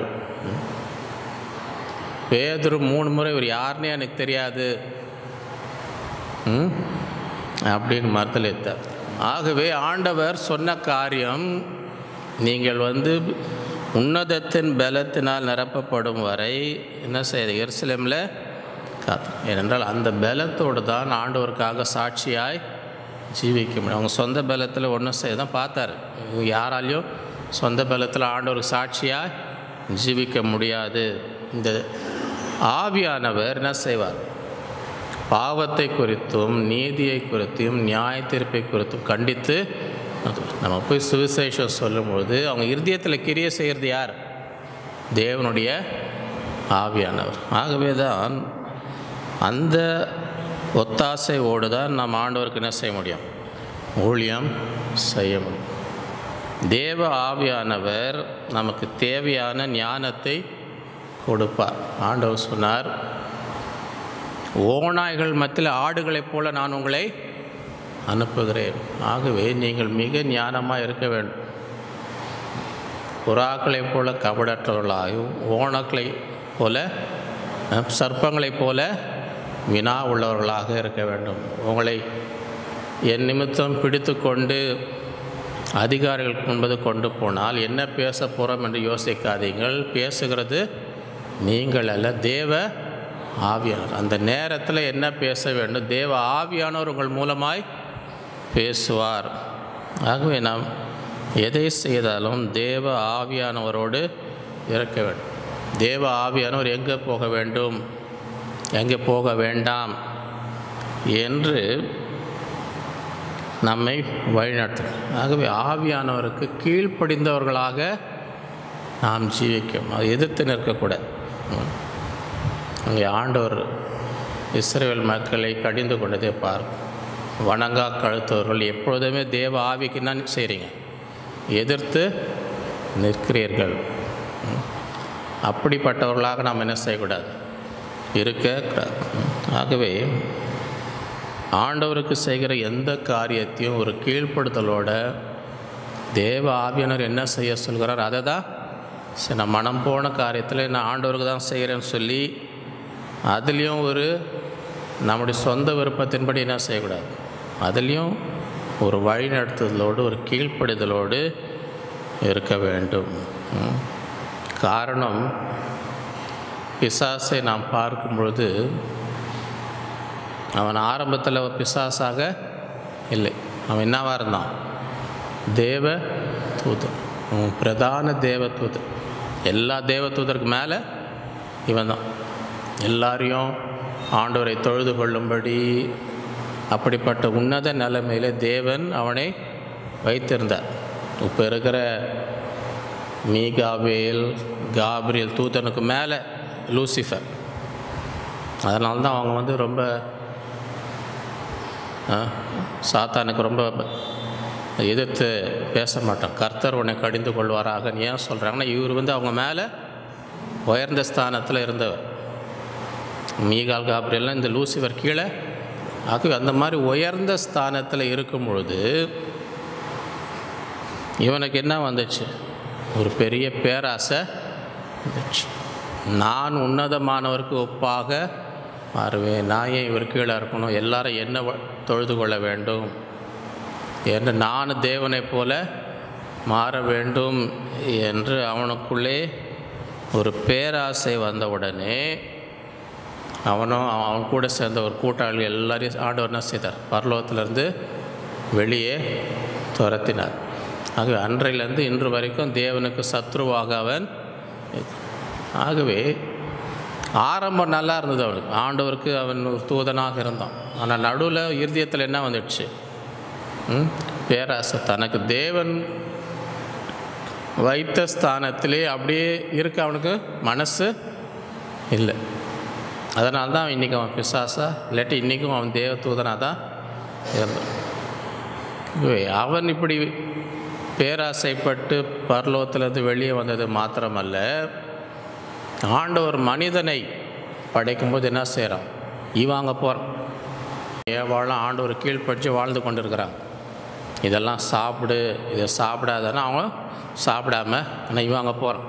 S1: பேதுரு மூணு முறை இவர் யாருன்னே எனக்கு தெரியாது ம்? அப்படின்னு மறுதளித்தார் ஆகவே ஆண்டவர் சொன்ன காரியம் நீங்கள் வந்து உன்னதத்தின் பலத்தினால் நிரப்பப்படும் வரை என்ன செய்ய எருசலேமில் காத்து ஏனென்றால் அந்த பலத்தோடு தான் ஆண்டவருக்காக சாட்சியாய் ஜீவிக்க முடியும் அவங்க சொந்த பலத்தில் ஒன்றும் செய்ய தான் பார்த்தாரு இவங்க யாராலையும் சொந்த பலத்தில் ஆண்டவருக்கு சாட்சியாய் ஜீவிக்க முடியாது இந்த ஆவியானவர் என்ன செய்வார் பாவத்தை குறித்தும் நீதியை குறித்தும் நியாய தீர்ப்பை குறித்தும் கண்டித்து நம்ம போய் சுவிசேஷம் சொல்லும்பொழுது அவங்க இருதயத்தில் கிரிய செய்கிறது யார் தேவனுடைய ஆவியானவர் ஆகவே தான் அந்த ஒத்தாசையோடு தான் நம்ம ஆண்டவருக்கு என்ன செய்ய முடியும் ஊழியம் செய்ய முடியும் தேவ ஆவியானவர் நமக்கு தேவையான ஞானத்தை கொடுப்பார் ஆண்டவர் சொன்னார் ஓநாய்கள் மத்தியில் ஆடுகளைப் போல நான் உங்களை அனுப்புகிறேன் ஆகவே நீங்கள் மிக ஞானமாக இருக்க வேண்டும் புறாக்களைப் போல கபடற்றவர்களாகவும் ஓணக்களைப் போல அஹ், சர்ப்பங்களைப் போல வினா உள்ளவர்களாக இருக்க வேண்டும் உங்களை என் நிமித்தம் பிடித்து கொண்டு அதிகாரிகளுக்கு முன்பது கொண்டு போனால் என்ன பேச போகிறோம் என்று யோசிக்காதீங்கள் பேசுகிறது நீங்கள் அல்ல தேவ ஆவியானவர் அந்த நேரத்தில் என்ன பேச வேண்டும் தேவ ஆவியானவர் உங்கள் மூலமாய் பேசுவார் ஆகவே நாம் எதை செய்தாலும் தேவ ஆவியானவரோடு இருக்க வேண்டும் தேவ ஆவியானவர் எங்கே போக வேண்டும் எங்கே போக வேண்டாம் என்று நம்மை வழிநடத்தும் ஆகவே ஆவியானவருக்கு கீழ்ப்படிந்தவர்களாக நாம் ஜீவிக்கும் அதை எதிர்த்து நிற்கக்கூடாது ம். அங்கே ஆண்டவர் இஸ்ரேல் மக்களை கடிந்து கொண்டதே பார்க்கும் வணங்கா கழுத்தவர்கள் எப்பொழுதுமே தேவ ஆவிக்கு தான் செய்கிறீங்க எதிர்த்து நிற்கிறீர்கள் ம். அப்படிப்பட்டவர்களாக நாம் என்ன செய்யக்கூடாது இருக்கக்கூடாது ம். ஆகவே ஆண்டவருக்கு செய்கிற எந்த காரியத்தையும் ஒரு கீழ்ப்படுதலோட தேவ ஆவியானவர் என்ன செய்ய சொல்கிறார் அதை தான் சரி நான் மனம் போன காரியத்தில் நான் ஆண்டவருக்கு தான் செய்கிறேன்னு சொல்லி அதுலேயும் ஒரு நம்முடைய சொந்த விருப்பத்தின்படி என்ன செய்யக்கூடாது அதுலேயும் ஒரு வழிநடத்துதலோடு ஒரு கீழ்ப்படிதலோடு இருக்க வேண்டும் ம். காரணம் பிசாசை நாம் பார்க்கும் பொழுது அவன் ஆரம்பத்தில் பிசாசாக இல்லை அவன் என்னவாக இருந்தான் தேவ தூதன் அவன் பிரதான தேவ தூதன் எல்லா தேவ தூதருக்கு மேலே இவன் தான் எல்லாரையும் ஆண்டவரை தொழுது கொள்ளும்படி அப்படிப்பட்ட உன்னத நிலைமையில தேவன் அவனை வைத்திருந்தார் இப்போ இருக்கிற மீகாவேல் காப்ரியல் தூதனுக்கு மேலே லூசிஃபர் அதனால தான் அவங்க வந்து ரொம்ப ஆ, சாத்தானுக்கு ரொம்ப எதிர்த்து பேச மாட்டான் கர்த்தர் உன்னை கடிந்து கொள்வாராக ஏன் சொல்கிறாங்கன்னா இவர் வந்து அவங்க மேலே உயர்ந்த ஸ்தானத்தில் இருந்தவர் மீகால் காப்ரியெல்லாம் இந்த லூசிஃபர் கீழே ஆகவே அந்த மாதிரி உயர்ந்த ஸ்தானத்தில் இருக்கும் பொழுது இவனுக்கு என்ன வந்துச்சு ஒரு பெரிய பேராசை வந்துச்சு நான் உன்னதமானவருக்கு ஒப்பாக மாறுவேன் நான் ஏன் இவர் கீழே இருக்கணும் எல்லாரும் என்ன வ- தொழுது கொள்ள வேண்டும் என்று நான் தேவனைப் போல மாற வேண்டும் என்று அவனுக்குள்ளே ஒரு பேராசை வந்தவுடனே அவனும் அவன் அவன் கூட சேர்ந்த ஒரு கூட்டாளி எல்லாரையும் ஆண்டவர் என்ன செய்தார் பரலோகத்திலிருந்து வெளியே துரத்தினார் ஆகவே அன்றையிலேருந்து இன்று வரைக்கும் தேவனுக்கு சத்ருவாக அவன் ஆகவே ஆரம்பம் நல்லா இருந்தது அவனுக்கு ஆண்டவருக்கு அவன் ஒரு தூதனாக இருந்தான் ஆனால் நடுவில் இருதயத்தில் என்ன வந்துடுச்சு ம்? பேராசை தனக்கு தேவன் வைத்த ஸ்தானத்திலே அப்படியே இருக்க அவனுக்கு மனசு இல்லை அதனால தான் அவன் இன்றைக்கி அவன் பிசாசா இல்லாட்டி இன்றைக்கும் அவன் தேவ தூதனாக தான் இருந்தான் இவை அவன் இப்படி பேராசைப்பட்டு பரலோகத்திலிருந்து வெளியே வந்தது மாத்திரமல்ல ஆண்டவர் மனிதனை படைக்கும்போது என்ன செய்கிறான் இவாங்க போகிறான் ஏவாளும் ஆண்டவர் கீழ்ப்படிச்சு வாழ்ந்து கொண்டு இருக்கிறாங்க இதெல்லாம் சாப்பிடு இதை சாப்பிடாதன்னா அவங்க சாப்பிடாம ஆனால் இவங்க போகிறான்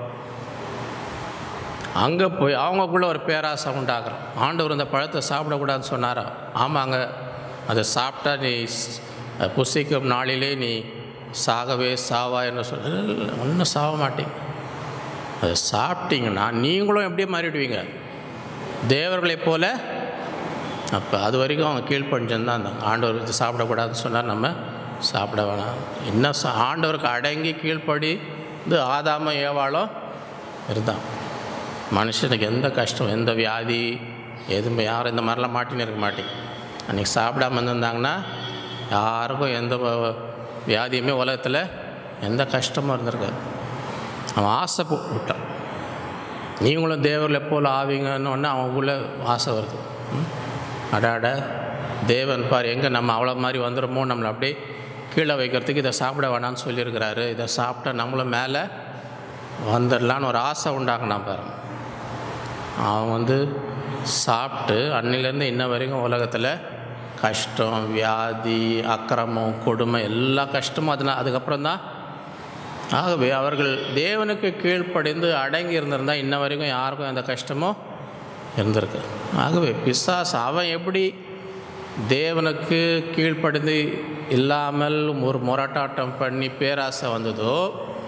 S1: அங்கே போய் அவங்கக்குள்ள ஒரு பேராசை உண்டாக்குறான் ஆண்டவர் இந்த பழத்தை சாப்பிடக்கூடாதுன்னு சொன்னாரா ஆமாங்க அதை சாப்பிட்டா நீ ஸ்- புசிக்கும் நாளிலே நீ சாகவே சாவா என்று சொல்ல ஒன்றும் சாக மாட்டீங்க அதை சாப்பிட்டீங்கன்னா நீங்களும் எப்படியே மாறிடுவீங்க தேவர்களைப் போல அப்போ அது வரைக்கும் அவங்க கீழ்ப்படிஞ்சம் தான் இருந்தாங்க ஆண்டவர் இது சாப்பிடக்கூடாதுன்னு சொன்னார் நம்ம சாப்பிட வேணாம் என்ன சா- ஆண்டவருக்கு அடங்கி கீழ்ப்படி இது ஆதாம ஏவாளும் இருந்தான் மனுஷனுக்கு எந்த கஷ்டம் எந்த வியாதி எதுவுமே யாரும் இந்த மாதிரிலாம் மாட்டின்னு இருக்க மாட்டேங்க அன்றைக்கி சாப்பிடாம இருந்திருந்தாங்கன்னா யாருக்கும் எந்த வ- வியாதியுமே உலகத்தில் எந்த கஷ்டமும் இருந்திருக்காது அவன் ஆசை போ- விட்டான் நீங்களும் தேவர்களை போல் ஆவீங்கன்னு ஒன்று அவங்களுக்குள்ள ஆசை வருது ம்? அடாட தேவன் பார் எங்கே நம்ம அவ்வளோ மாதிரி வந்துடுமோ நம்மளை அப்படியே கீழே வைக்கிறதுக்கு இதை சாப்பிட வேணாம்னு சொல்லியிருக்கிறாரு இதை சாப்பிட்டா நம்மளும் மேலே வந்துடலான்னு ஒரு ஆசை உண்டாக்குனான் பாருங்க அவன் வந்து சாப்பிட்டு அன்னிலேருந்து இன்ன வரைக்கும் உலகத்தில் கஷ்டம் வியாதி அக்கிரமம் கொடுமை எல்லா கஷ்டமும் அதனால் அதுக்கப்புறம் தான் ஆகவே அவர்கள் தேவனுக்கு கீழ்ப்படிந்து அடங்கி இருந்திருந்தால் இன்ன வரைக்கும் யாருக்கும் எந்த கஷ்டமும் இருந்திருக்கு ஆகவே பிசாஸ் அவன் எப்படி தேவனுக்கு கீழ்ப்படிந்து இல்லாமல் ஒரு முரட்டாட்டம் பண்ணி பேராசை வந்ததோ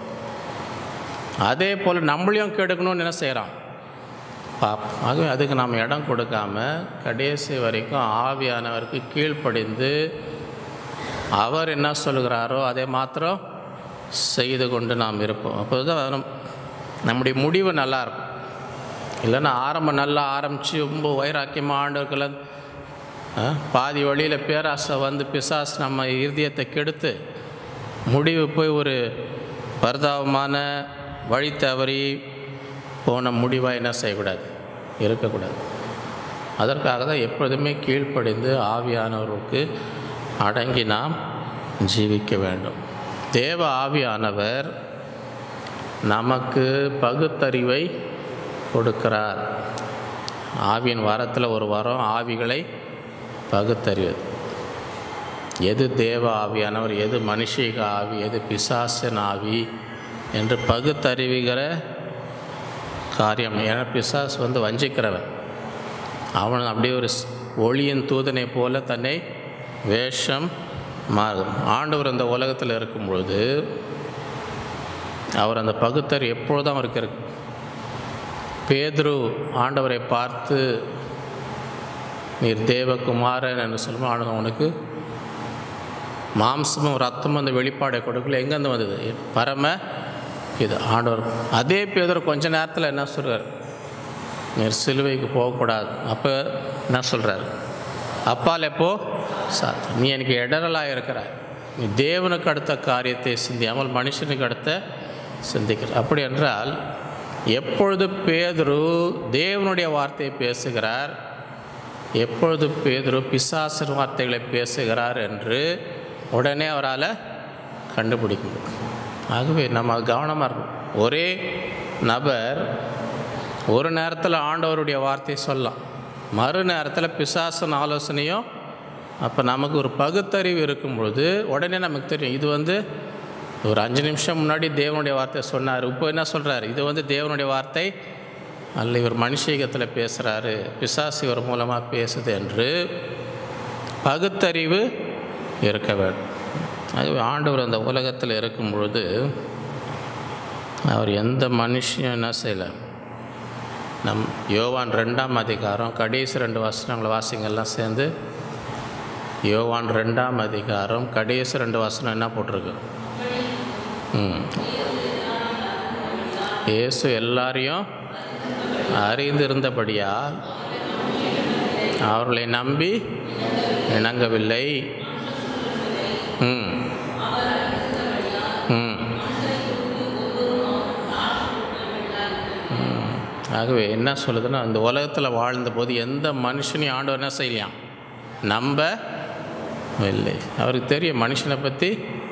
S1: அதே போல் நம்மளையும் கெடுக்கணும்னு என்ன செய்கிறான் பார்ப்போம் ஆகவே அதுக்கு நாம் இடம் கொடுக்காம கடைசி வரைக்கும் ஆவியானவருக்கு கீழ்ப்படிந்து அவர் என்ன சொல்கிறாரோ அதை மாத்திரம் செய்து கொண்டு நாம் இருப்போம் அப்போ தான் நம் நம்முடைய முடிவு நல்லா இருக்கும் இல்லைன்னா ஆரம்பம் நல்லா ஆரம்பித்து ரொம்ப வைராக்கியமாக ஆண்டவர்கள் பாதி வழியில் பேராசை வந்து பிசாசு நம்ம இருதயத்தை கெடுத்து முடிவு போய் ஒரு பரிதாபமான வழி தவறி போன முடிவாக என்ன செய்யக்கூடாது இருக்கக்கூடாது அதற்காக தான் எப்பொழுதுமே கீழ்ப்படிந்து ஆவியானவருக்கு அடங்கி நாம் ஜீவிக்க வேண்டும் தேவ ஆவியானவர் நமக்கு பகுத்தறிவை கொடுக்கிறார் ஆவியின் வரத்தில் ஒரு வரம் ஆவிகளை பகுத்தறிவது எது தேவ ஆவியானவர் எது மனுஷீக ஆவி எது பிசாசன் ஆவி என்று பகுத்தறிவிக்கிற காரியம் ஏன்னா பிசாஸ் வந்து வஞ்சிக்கிறவன் அவன் அப்படியே ஒரு ஸ்- ஒளியின் தூதனை போல தன்னை வேஷம் மாறும் ஆண்டவர் அந்த உலகத்தில் இருக்கும் பொழுது அவர் அந்த பகுத்தறிவு எப்பொழுதும் அவருக்கு இருக்கு பேதுரு ஆண்டவரை பார்த்து நீர் தேவகுமாரன் என்று சொல்லும்போது ஆண்டவர் உனக்கு மாம்சமும் ரத்தமும் அந்த வெளிப்பாடை கொடுக்கல எங்கேருந்து வந்தது பரம இது ஆண்டவர் அதே பேதர் கொஞ்ச நேரத்தில் என்ன சொல்கிறார் நீர் சிலுவைக்கு போகக்கூடாது அப்போ என்ன சொல்கிறார் அப்பால் எப்போ சாத் நீ எனக்கு இடரலாக இருக்கிறாய் நீ தேவனுக்கு அடுத்த காரியத்தை சிந்தியாமல் மனுஷனுக்கு அடுத்த சிந்திக்கிற அப்படி என்றால் எப்பொழுது பேதுரு தேவனுடைய வார்த்தையை பேசுகிறார் எப்பொழுது பேதுரு பிசாசன் வார்த்தைகளை பேசுகிறார் என்று உடனே அவரால் கண்டுபிடிக்க முடியும் ஆகவே நம்ம கவனமாக இருக்கணும் ஒரே நபர் ஒரு நேரத்தில் ஆண்டவருடைய வார்த்தையை சொல்லலாம் மறு நேரத்தில் பிசாசன் ஆலோசனையும் அப்போ நமக்கு ஒரு பகுத்தறிவு இருக்கும் பொழுது உடனே நமக்கு தெரியும் இது வந்து ஒரு அஞ்சு நிமிஷம் முன்னாடி தேவனுடைய வார்த்தை சொன்னார் இப்போ என்ன சொல்கிறார் இது வந்து தேவனுடைய வார்த்தை அல்ல இவர் மனுஷீகத்தில் பேசுகிறாரு பிசாசு இவர் மூலமாக பேசுது என்று பகுத்தறிவு இருக்க வேண்டும் அது ஆண்டவர் அந்த உலகத்தில் இருக்கும் பொழுது அவர் எந்த மனுஷனும் என்ன செய்யலை நம் யோவான் ரெண்டாம் அதிகாரம் கடைசி ரெண்டு வசனங்களை வாசிங்கெல்லாம் சேர்ந்து யோவான் ரெண்டாம் அதிகாரம் கடைசி ரெண்டு வசனம் என்ன போட்டிருக்கு ம் இயேசு எல்லாரையும் அறிந்திருந்தபடியால் அவர்களை நம்பி இணங்கவில்லை ம் ம் ம். ஆகவே என்ன சொல்லுதுன்னா இந்த உலகத்தில் வாழ்ந்தபோது எந்த மனுஷனையும் ஆண்டவர் என்ன செய்யலையாம் நம்ப இல்லை அவருக்கு தெரியும் மனுஷனை பற்றி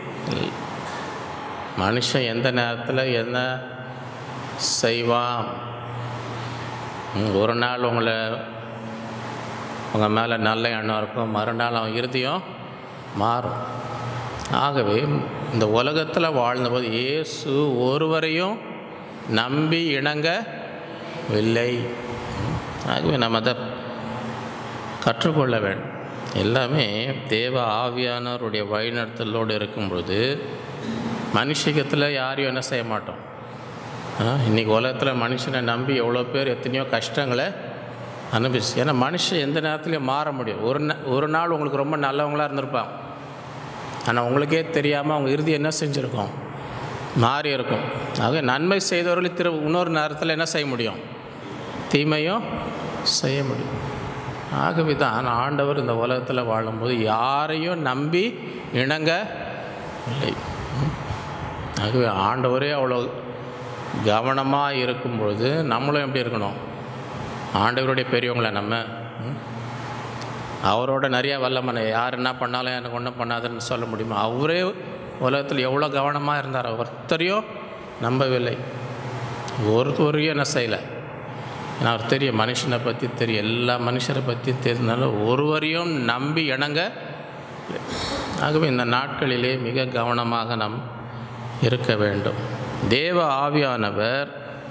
S1: மனுஷன் எந்த நேரத்தில் என்ன செய்வான் ம், ஒரு நாள் உங்களை உங்கள் மேலே நல்ல எண்ணம் இருக்கும் மறுநாள் அவன் இறுதியும் மாறும் ஆகவே இந்த உலகத்தில் வாழ்ந்தபோது இயேசு ஒருவரையும் நம்பி இணங்கவில்லை ஆகவே நம்ம அதை கற்றுக்கொள்ள வேண்டும் எல்லாமே தேவ ஆவியானவருடைய வழிநடத்தலோடு இருக்கும் பொழுது மனுஷிகத்தில் யாரையும் என்ன செய்ய மாட்டோம் ஆ, இன்னைக்கு உலகத்தில் மனுஷனை நம்பி எவ்வளோ பேர் எத்தனையோ கஷ்டங்களை அனுபவிச்சு ஏன்னா மனுஷன் எந்த நேரத்துலையும் மாற முடியும் ஒரு நா- ஒரு நாள் உங்களுக்கு ரொம்ப நல்லவங்களாக இருந்திருப்பான் ஆனால் உங்களுக்கே தெரியாமல் அவங்க இறுதி என்ன செஞ்சுருக்கோம் மாறி இருக்கும் ஆக நன்மை செய்தவர்களை திரு இன்னொரு நேரத்தில் என்ன செய்ய முடியும் தீமையும் செய்ய முடியும் ஆகவே தான் ஆண்டவர் இந்த உலகத்தில் வாழும்போது யாரையும் நம்பி இணங்க இல்லை ஆகவே ஆண்டவரே அவ்வளோ கவனமாக இருக்கும் பொழுது நம்மளும் எப்படி இருக்கணும் ஆண்டவருடைய பெரியவங்கள நம்ம ம்? அவரோட நிறைய வல்லமனை யார் என்ன பண்ணாலும் எனக்கு ஒன்றும் பண்ணாதுன்னு சொல்ல முடியுமா அவரே உலகத்தில் எவ்வளோ கவனமாக இருந்தார் ஒருத்தரையும் நம்பவில்லை ஒருத்தரையும் என்ன செய்யலை ஏன்னா அவர் தெரியும் மனுஷனை பற்றி தெரியும் எல்லா மனுஷரை பற்றி தெரிந்தாலும் ஒருவரையும் நம்பி இணங்க ஆகவே இந்த நாட்களிலே மிக கவனமாக நாம் இருக்க வேண்டும் தேவ ஆவியானவர்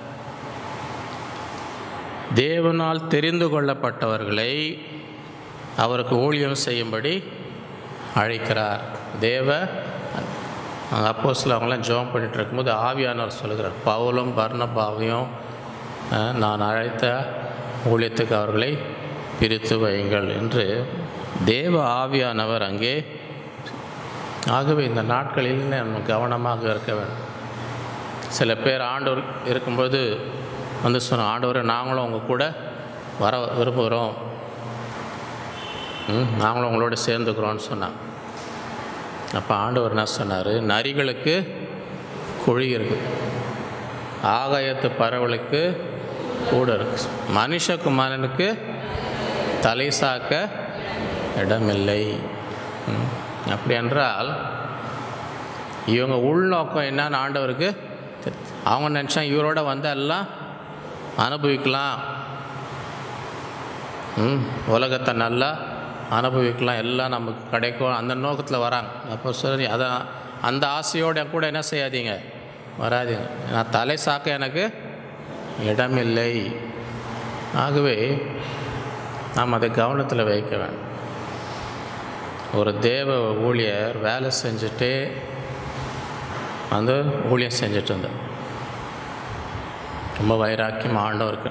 S1: தேவனால் தெரிந்து கொள்ளப்பட்டவர்களை அவருக்கு ஊழியம் செய்யும்படி அழைக்கிறார் தேவ அப்போ சில அவங்களாம் ஜோம் பண்ணிட்டு இருக்கும்போது ஆவியானவர் சொல்லுகிறார் பவுலும் பர்ணபாவையும் அஹ், நான் அழைத்த ஊழியத்துக்கு அவர்களை பிரித்து வையுங்கள் என்று தேவ ஆவியானவர் அங்கே ஆகவே இந்த நாட்களில் நம்ம கவனமாக இருக்க வேண்டும் சில பேர் ஆண்டவர் இருக்கும்போது வந்து சொன்னோம் ஆண்டவரை நாங்களும் உங்கள் கூட வர விரும்புகிறோம் ம், நாங்களும் உங்களோட சேர்ந்துக்கிறோன்னு சொன்னான் அப்போ ஆண்டவர் என்ன சொன்னார் நரிகளுக்கு குழி இருக்குது ஆகாயத்து பறவைகளுக்கு கூட இருக்கு மனுஷகுமாரனுக்கு தலை சாக்க இடமில்லை ம், அப்படி என்றால் இவங்க உள்நோக்கம் என்னன்னு ஆண்டவருக்கு தெரியும். அவங்க நினச்சா இவரோட வந்து எல்லாம் அனுபவிக்கலாம் ம் உலகத்தை நல்லா அனுபவிக்கலாம் எல்லாம் நமக்கு கிடைக்கும் அந்த நோக்கத்தில் வராங்க அப்போ சரி அதை அந்த ஆசையோட கூட என்ன செய்யாதீங்க வராதீங்க நான் தலை சாக்க எனக்கு இடமில்லை ஆகவே நாம் அதை கவனத்தில் வைக்க வேண்டும் ஒரு தேவ ஊழியர் வேலை செஞ்சுட்டு வந்து ஊழியம் செஞ்சுட்டு இருந்தார் ரொம்ப வைராக்கியம் ஆண்டவருக்கு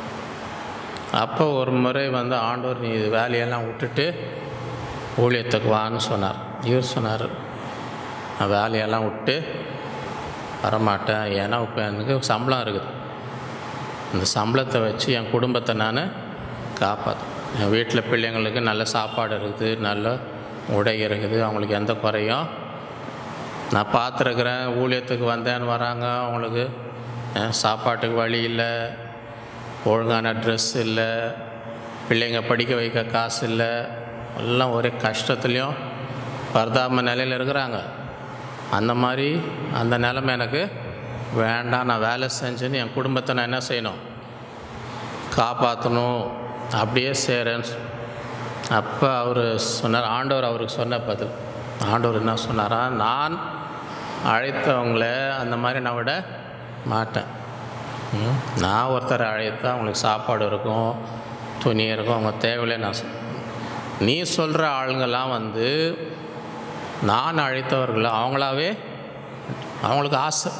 S1: அப்போ ஒரு முறை வந்து ஆண்டவர் நீ இது வேலையெல்லாம் விட்டுட்டு ஊழியத்துக்கு வான்னு சொன்னார் இவர் சொன்னார் நான் வேலையெல்லாம் விட்டு வரமாட்டேன் ஏன்னா இப்போ எனக்கு சம்பளம் இருக்குது இந்த சம்பளத்தை வச்சு என் குடும்பத்தை நான் காப்பாற்றேன் என் வீட்டில் பிள்ளைங்களுக்கு நல்ல சாப்பாடு இருக்குது நல்ல உடை இருக்குது அவங்களுக்கு எந்த குறையும் நான் பார்த்துருக்குறேன் ஊழியத்துக்கு வந்தேன்னு வராங்க அவங்களுக்கு அஹ், சாப்பாட்டுக்கு வழி இல்லை ஒழுங்கான ட்ரெஸ் இல்லை பிள்ளைங்க படிக்க வைக்க காசு இல்லை எல்லாம் ஒரே கஷ்டத்துலேயும் பரிதாப நிலையில் இருக்கிறாங்க அந்த மாதிரி அந்த நிலைமை எனக்கு வேண்டாம் நான் வேலை செஞ்சுன்னு என் குடும்பத்தை நான் என்ன செய்யணும் காப்பாற்றணும் அப்படியே செய்கிறேன்னு அப்போ அவர் சொன்னார் ஆண்டவர் அவருக்கு சொன்ன பதில் ஆண்டவர் என்ன சொன்னாரா நான் அழைத்தவங்கள அந்த மாதிரி நான் விட மாட்டேன் ம், நான் ஒருத்தரை அழைத்தா அவங்களுக்கு சாப்பாடு இருக்கும் துணி இருக்கும் அவங்க தேவையில்லை நான் சொ- நீ சொல்கிற ஆளுங்கெல்லாம் வந்து நான் அழைத்தவர்கள் அவங்களாவே அவங்களுக்கு ஆசை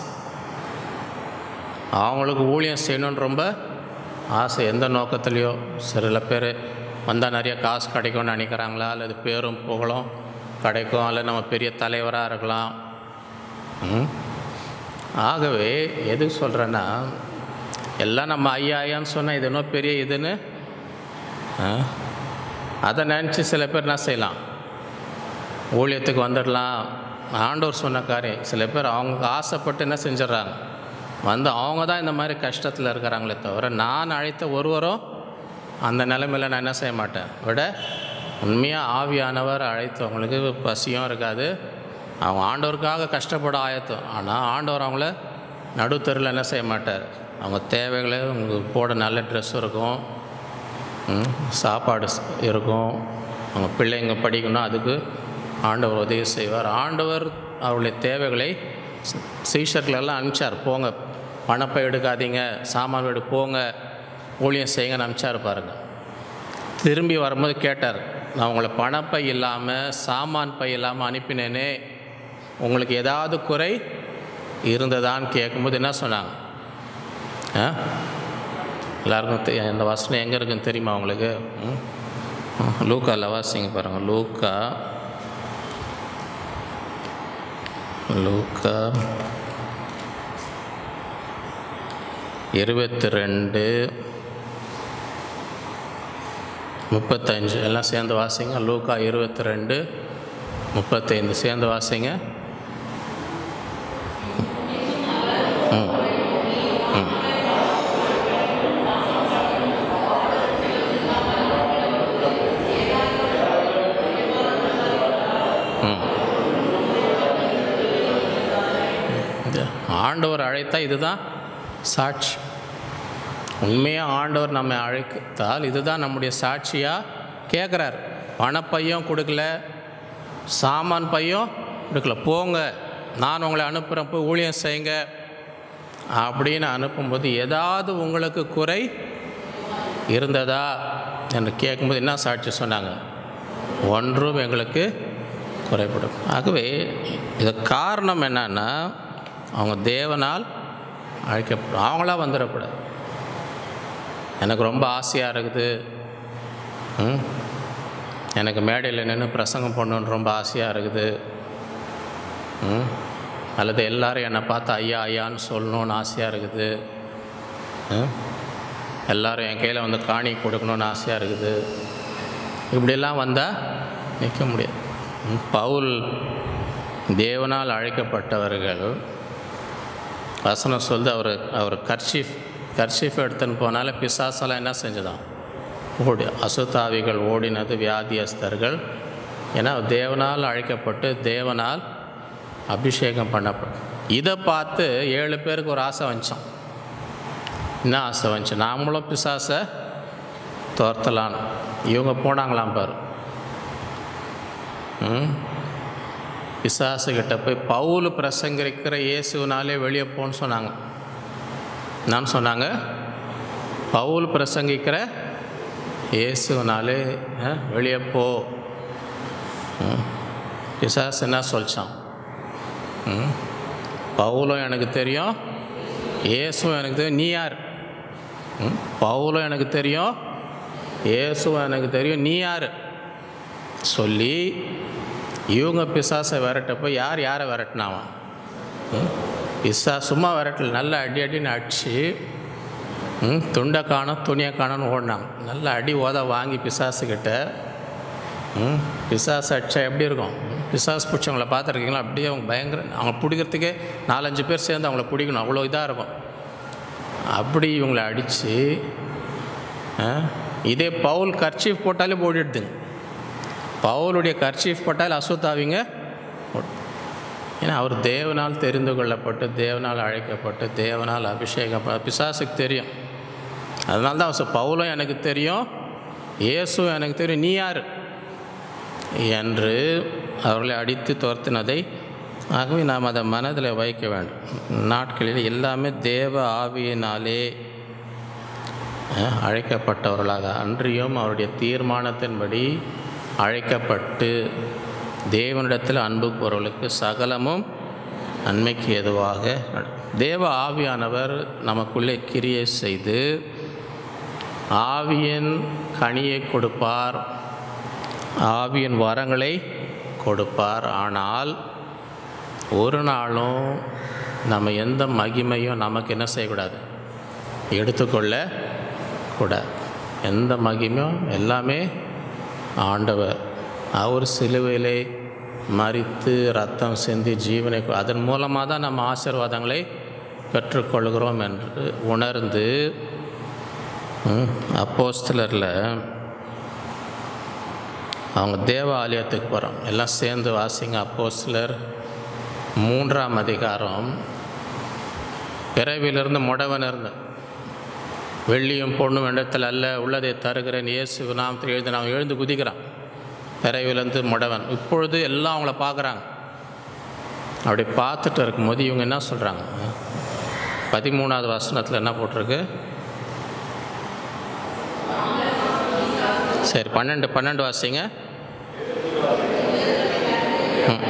S1: அவங்களுக்கு ஊழியம் செய்யணுன்னு ரொம்ப ஆசை எந்த நோக்கத்துலேயோ சில பேர் வந்தால் நிறைய காசு கிடைக்கும்னு நினைக்கிறாங்களா அல்லது பேரும் புகழும் கிடைக்கும் அல்லது நம்ம பெரிய தலைவராக இருக்கலாம் ம்? ஆகவே எதுக்கு சொல்கிறேன்னா எல்லாம் நம்ம ஐயா ஐயான்னு சொன்னால் இது இன்னும் பெரிய இதுன்னு ஆ? அதை நினச்சி சில பேர் என்ன செய்யலாம் ஊழியத்துக்கு வந்துடலாம் ஆண்டவர் சொன்ன காரியம் சில பேர் அவங்க ஆசைப்பட்டு என்ன செஞ்சிடறாங்க வந்து அவங்க தான் இந்த மாதிரி கஷ்டத்தில் இருக்கிறாங்களே தவிர நான் அழைத்த ஒருவரும் அந்த நிலைமையில் நான் என்ன செய்ய மாட்டேன் விட உண்மையாக ஆவியானவர் அழைத்தவங்களுக்கு பசியும் இருக்காது அவங்க ஆண்டவருக்காக கஷ்டப்பட ஆயத்தம் ஆனால் ஆண்டவர் அவங்கள நடுத்தருவில் என்ன செய்ய மாட்டார் அவங்க தேவைகளை உங்களுக்கு போட நல்ல ட்ரெஸ் இருக்கும் ம், சாப்பாடு ஸ்- இருக்கும் அவங்க பிள்ளைங்க படிக்கணும் அதுக்கு ஆண்டவர் உதவி செய்வார் ஆண்டவர் அவருடைய தேவைகளை சி- சீஷர்களெல்லாம் அனுப்பிச்சார் போங்க பணப்பை எடுக்காதீங்க சாமான் வீடு போங்க ஊழியம் செய்யுங்கன்னு அனுப்பிச்சார் பாருங்க திரும்பி வரும்போது கேட்டார் நான் உங்களை பணப்பை இல்லாமல் சாமான் பை இல்லாமல் அனுப்பினேனே உங்களுக்கு ஏதாவது குறை இருந்ததான்னு கேட்கும்போது என்ன சொன்னாங்க ஆ எல்லாருக்கும் தெ இந்த வசனம் எங்கே இருக்குன்னு தெரியுமா உங்களுக்கு ம்? ம், லூக்கால வாசிங்க பாருங்கள் லூக்கா லூக்கா இருபத்தி ரெண்டு முப்பத்தஞ்சு எல்லாம் சேர்ந்து வாசிங்க லூக்கா இருபத்தி ரெண்டு முப்பத்தைந்து சேர்ந்து வாசிங்க ம் ம் ம். இது ஆண்டவர் அழைத்தா இதுதான் சாட்சி உண்மையாக ஆண்டவர் நம்மை அழைத்தால் இதுதான் நம்முடைய சாட்சியாக கேட்குறார் பணப்பையும் கொடுக்கல சாமான் பையும் கொடுக்கல போங்க நான் உங்களை அனுப்புகிறேன் போய் ஊழியம் செய்யுங்க அப்படின்னு அனுப்பும்போது ஏதாவது உங்களுக்கு குறை இருந்ததா என்று கேட்கும்போது என்ன சாட்சி சொன்னாங்க ஒன்றும் எங்களுக்கு குறைபடும் ஆகவே இது காரணம் என்னன்னா அவங்க தேவனால் அழைக்கப்படும் அவங்களா வந்துடக்கூடாது எனக்கு ரொம்ப ஆசையாக இருக்குது ம்? எனக்கு மேடையில் நின்று பிரசங்கம் பண்ணணுன்னு ரொம்ப ஆசையாக இருக்குது ம்? அல்லது எல்லாரும் என்னை பார்த்து ஐயா ஐயான்னு சொல்லணும்னு ஆசையாக இருக்குது ம்? எல்லாரும் என் கையில் வந்து காணி கொடுக்கணும்னு ஆசையாக இருக்குது இப்படியெல்லாம் வந்தால் நிற்க முடியாது ம், பவுல் தேவனால் அழைக்கப்பட்டவர்கள் வசனம் சொல்லுது அவர் அவர் கர்ச்சீஃப் கர்ச்சீஃப் எடுத்துன்னு போனால பிசாசெல்லாம் என்ன செஞ்சதான் ஓடி அசுத்தாவிகள் ஓடினது வியாதியஸ்தர்கள் ஏன்னா தேவனால் அழைக்கப்பட்டு தேவனால் அபிஷேகம் பண்ணப்படும் இதை பார்த்து ஏழு பேருக்கு ஒரு ஆசை வந்துச்சான் என்ன ஆசை வந்துச்சு நாமளும் பிசாசை துரத்தலான் இவங்க போனாங்களாம் பாரு ம் பிசாசுகிட்ட போய் பவுல் பிரசங்கிக்கிற இயேசுனாலே வெளியே போன்னு சொன்னாங்க நான் சொன்னாங்க பவுல் பிரசங்கிக்கிற இயேசுனாலே அஹ், வெளியே போ ம். பிசாசு என்ன சொல்லிச்சான் ம். பவுலும் எனக்கு தெரியும் இயேசுவும் எனக்கு தெரியும் நீ யார் ம். பவுலும் எனக்கு தெரியும் இயேசுவும் எனக்கு தெரியும் நீ யார் சொல்லி இவங்க பிசாசை விரட்டப்போ யார் யாரை விரட்டினாவான் ம்? பிசா சும்மா விரட்டல நல்ல அடி அடின்னு அடிச்சு ம், துண்டை காணோம் துணியை காணோன்னு ஓடினாங்க நல்ல அடி ஓத வாங்கி பிசாசுக்கிட்ட ம், பிசாசு அடிச்சா எப்படி இருக்கும் ம், பிசாசு பிடிச்சவங்கள பார்த்துருக்கீங்களா அப்படியே அவங்க பயங்கர அவங்க பிடிக்கிறதுக்கே நாலஞ்சு பேர் சேர்ந்து அவங்கள பிடிக்கணும் அவ்வளோ இதாக இருக்கும் அப்படி இவங்களை அடித்து இதே பவுல் கர்ச்சீஃப் போட்டாலே ஓடிடுதுங்க பவுலுடைய கர்ச்சீஃப் போட்டால் அசுத்தாவிங்க ஓடும். ஏன்னா அவர் தேவனால் தெரிந்து கொள்ளப்பட்டு தேவனால் அழைக்கப்பட்டு தேவனால் அபிஷேகம் ப- பிசாசுக்கு தெரியும் அதனால தான் அவர் சொ- பவுலும் எனக்கு தெரியும் இயேசுவும் எனக்கு தெரியும் நீ யார் என்று அவர்களை அடித்து துரத்தினதை ஆகவே நாம் அதை மனதில் வைக்க வேண்டும் நாட்களில் எல்லாமே தேவ ஆவியினாலே அஹ், அழைக்கப்பட்டவர்களாக அன்றியும் அவருடைய தீர்மானத்தின்படி அழைக்கப்பட்டு தேவனிடத்தில் அன்பு கூறவர்களுக்கு சகலமும் நன்மைக்கு எதுவாக நட- தேவ ஆவியானவர் நமக்குள்ளே கிரியை செய்து ஆவியின் கனியை கொடுப்பார் ஆவியின் வரங்களை கொடுப்பார் ஆனால் ஒரு நாளும் நம்ம எந்த மகிமையும் நமக்கு என்ன செய்யக்கூடாது எடுத்துக்கொள்ள கூடாது எந்த மகிமையும் எல்லாமே ஆண்டவர் அவர் சிலுவையிலே மறித்து ரத்தம் சிந்தி ஜீவனை கொ- அதன் மூலமாக தான் நம்ம ஆசீர்வாதங்களை பெற்றுக்கொள்கிறோம் என்று உணர்ந்து ம், அப்போஸ்தலரில் அவங்க தேவ ஆலயத்துக்கு போகிறோம் எல்லாம் சேர்ந்து வாசிங்க அப்போஸ்தலர் மூன்றாம் அதிகாரம் பிறவிலிருந்து முடவன் இருந்த வெள்ளியும் பொண்ணும் இடத்தில் அல்ல உள்ளதை தருகிறேன் இயேசு நாமத்தில் எழுந்து அவன் எழுந்து குதிக்கிறான் பிறவிலேருந்து முடவன் இப்பொழுது எல்லாம் அவங்கள பார்க்குறாங்க அப்படி பார்த்துட்டு இருக்கும்போது இவங்க என்ன சொல்கிறாங்க பதிமூணாவது வசனத்தில் என்ன போட்டிருக்கு சரி பன்னெண்டு பன்னெண்டு வாசிங்க ம்.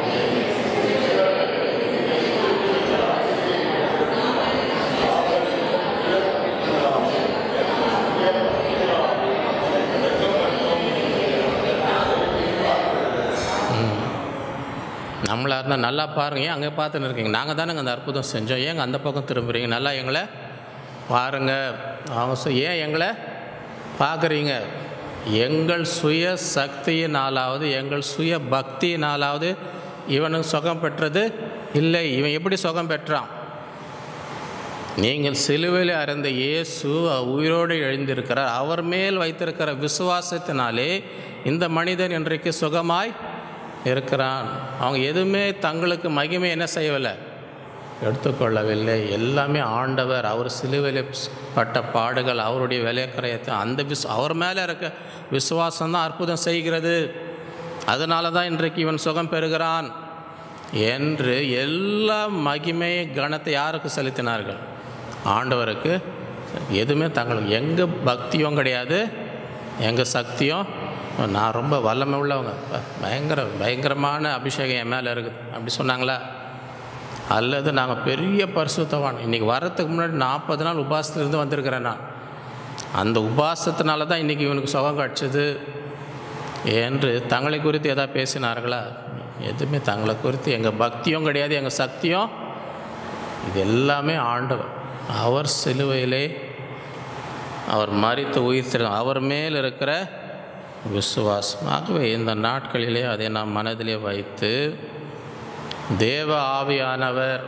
S1: நம்மளா இருந்தால் நல்லா பாருங்க ஏன் அங்கே பார்த்துன்னு இருக்கீங்க நாங்கள் தானேங்க அந்த அற்புதம் செஞ்சோம் ஏங்க அந்த பக்கம் திரும்புறீங்க நல்லா எங்களை பாருங்க அவங்க சொ- ஏன் எங்களை பார்க்குறீங்க எங்கள் சுய சக்தியினாலாவது எங்கள் சுய பக்தியினாலாவது இவனுக்கு சுகம் பெற்றது இல்லை இவன் எப்படி சுகம் பெற்றான் நீங்கள் சிலுவையில் அறிந்த இயேசு உயிரோடு எழுந்திருக்கிறார் அவர் மேல் வைத்திருக்கிற விசுவாசத்தினாலே இந்த மனிதன் இன்றைக்கு சுகமாய் இருக்கிறான் அவங்க எதுவுமே தங்களுக்கு மகிமை என்ன செய்யவில்லை எடுத்துக்கொள்ளவில்லை எல்லாமே ஆண்டவர் அவர் சிலுவையில் பட்ட பாடுகள் அவருடைய விலைக்கரையத்தை அந்த விஸ் அவர் மேலே இருக்க விசுவாசம் தான் அற்புதம் செய்கிறது அதனால தான் இன்றைக்கு இவன் சுகம் பெறுகிறான் என்று எல்லா மகிமை கணத்தை யாருக்கு செலுத்தினார்கள் ஆண்டவருக்கு எதுவுமே தங்களுக்கு எங்கள் பக்தியும் கிடையாது எங்கள் சக்தியும் நான் ரொம்ப வல்லமை உள்ளவங்க ப- பயங்கர பயங்கரமான அபிஷேகம் என் மேலே இருக்குது அப்படி சொன்னாங்களா அல்லது நாங்கள் பெரிய பரிசுத்தவான் இன்றைக்கி வரத்துக்கு முன்னாடி நாற்பது நாள் உபாசத்துலேருந்து வந்திருக்கிறேன் நான் அந்த உபாசத்தினால தான் இன்றைக்கி இவனுக்கு சுகம் கிடச்சிது என்று தங்களை குறித்து எதாவது பேசினார்களா எதுவுமே தங்களை குறித்து எங்கள் பக்தியும் கிடையாது எங்கள் சக்தியும் இது எல்லாமே ஆண்டவர் அவர் சிலுவையிலே அவர் மறித்து உயிர் அவர் மேல் இருக்கிற விசுவாசம் ஆகவே இந்த நாட்களிலே அதை நாம் மனதிலே வைத்து தேவ ஆவியானவர்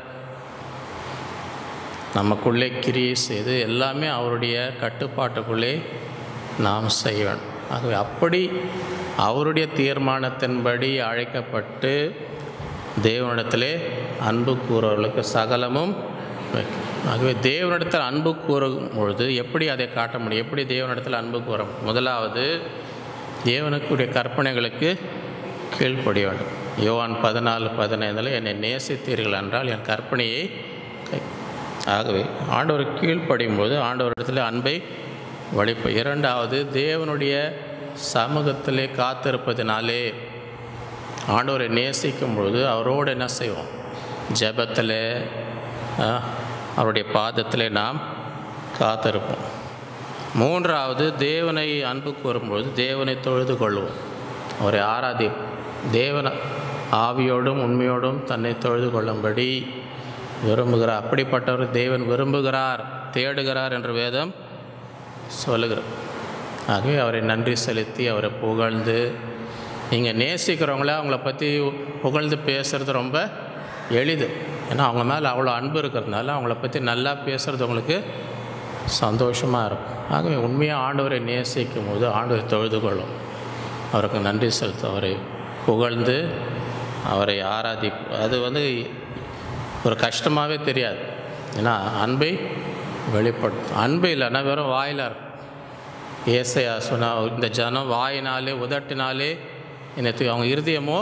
S1: நமக்குள்ளே கிரியை செய்து எல்லாமே அவருடைய கட்டுப்பாட்டுக்குள்ளே நாம் செய்ய வேண்டும் ஆகவே அப்படி அவருடைய தீர்மானத்தின்படி அழைக்கப்பட்டு தேவனிடத்திலே அன்பு கூறவர்களுக்கு சகலமும் வைக்கும் ஆகவே தேவனிடத்தில் அன்பு கூறும் பொழுது எப்படி அதை காட்ட முடியும் எப்படி தேவனிடத்தில் அன்பு கூற முதலாவது தேவனுக்குரிய கற்பனைகளுக்கு கீழ்ப்படிய வேண்டும் யோவான் பதினாலு பதினைந்தில் என்னை நேசித்தீர்கள் என்றால் என் கற்பனையை கை ஆகவே ஆண்டவர் கீழ்ப்படியும் போது ஆண்டவரிடத்தில் அன்பை வழிப்பு இரண்டாவது தேவனுடைய சமூகத்திலே காத்திருப்பதினாலே ஆண்டவரை நேசிக்கும் பொழுது அவரோடு என்ன செய்வோம் ஜெபத்தில் அவருடைய பாதத்தில் நாம் காத்திருப்போம் மூன்றாவது தேவனை அன்பு கூறும்பொழுது தேவனை தொழுது கொள்வோம் அவரை ஆராதி தேவன ஆவியோடும் உண்மையோடும் தன்னை தொழுது கொள்ளும்படி விரும்புகிறார் அப்படிப்பட்டவர் தேவன் விரும்புகிறார் தேடுகிறார் என்று வேதம் சொல்லுகிறார் ஆகவே அவரை நன்றி செலுத்தி அவரை புகழ்ந்து நீங்கள் நேசிக்கிறவங்கள அவங்கள பற்றி புகழ்ந்து பேசுகிறது ரொம்ப எளிது ஏன்னா அவங்க மேலே அவ்வளோ அன்பு இருக்கிறதுனால அவங்கள பற்றி நல்லா பேசுகிறது உங்களுக்கு சந்தோஷமாக இருக்கும் ஆகவே உண்மையாக ஆண்டவரை நேசிக்கும் போது ஆண்டவரை தொழுது கொள்ளும் அவருக்கு நன்றி செலுத்தும் அவரை புகழ்ந்து அவரை ஆராதி அது வந்து ஒரு கஷ்டமாகவே தெரியாது ஏன்னா அன்பை வெளிப்படுத்தும் அன்பு இல்லைன்னா வெறும் வாயிலாக இருக்கும் ஏசையா சொன்னா இந்த ஜனம் வாயினாலே உதட்டினாலே என்னத்து அவங்க இருதயமோ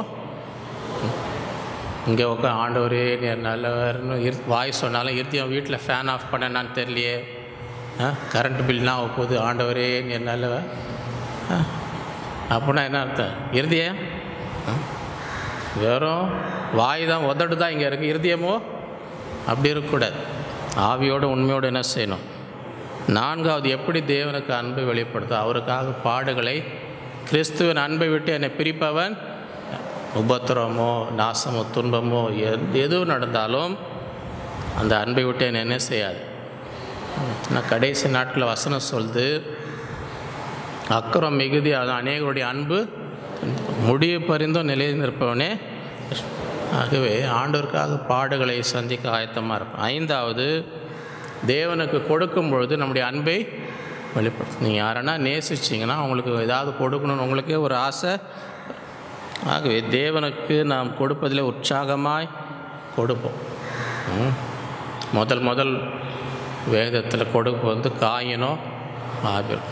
S1: இங்கே உட்கா ஆண்டவரே நீ நல்லவர்னு இரு வாய் சொன்னாலும் இருதயம் வீட்டில் ஃபேன் ஆஃப் பண்ணனான்னு தெரியலையே கரண்ட் பில்னா போகுது ஆண்டவரே நீ நல்லவர் ஆ, அப்படின்னா என்ன அர்த்தம் இருதயம் ஆ, வெறும் வாய் தான் உதடு தான் இங்கே இருக்குது இருதயமோ அப்படி இருக்கக்கூடாது ஆவியோடு உண்மையோடு என்ன செய்யணும் நான்காவது எப்படி தேவனுக்கு அன்பை வெளிப்படுத்த அவருக்காக பாடுகளை கிறிஸ்துவின் அன்பை விட்டு என்னை பிரிப்பவன் உபத்திரமோ நாசமோ துன்பமோ எது எதுவும் நடந்தாலும் அந்த அன்பை விட்டு என்னை என்ன செய்யாது நான் கடைசி நாட்களில் வசனம் சொல்லுது அக்கறம் மிகுதி அது அநேகருடைய அன்பு முடிவு பரிந்தும் நிலைநிற்பவனே ஆகவே ஆண்டவருக்காக பாடுகளை சந்திக்க ஆயத்தமாக இருக்கும் ஐந்தாவது தேவனுக்கு கொடுக்கும் பொழுது நம்முடைய அன்பை வெளிப்படுத்தும் நீங்கள் யாரன்னா நேசிச்சிங்கன்னா அவங்களுக்கு ஏதாவது கொடுக்கணும்னு உங்களுக்கே ஒரு ஆசை ஆகவே தேவனுக்கு நாம் கொடுப்பதில் உற்சாகமாய் கொடுப்போம் ம். முதல் முதல் வேதத்தில் கொடுப்பு வந்து காயினோ ஆபில்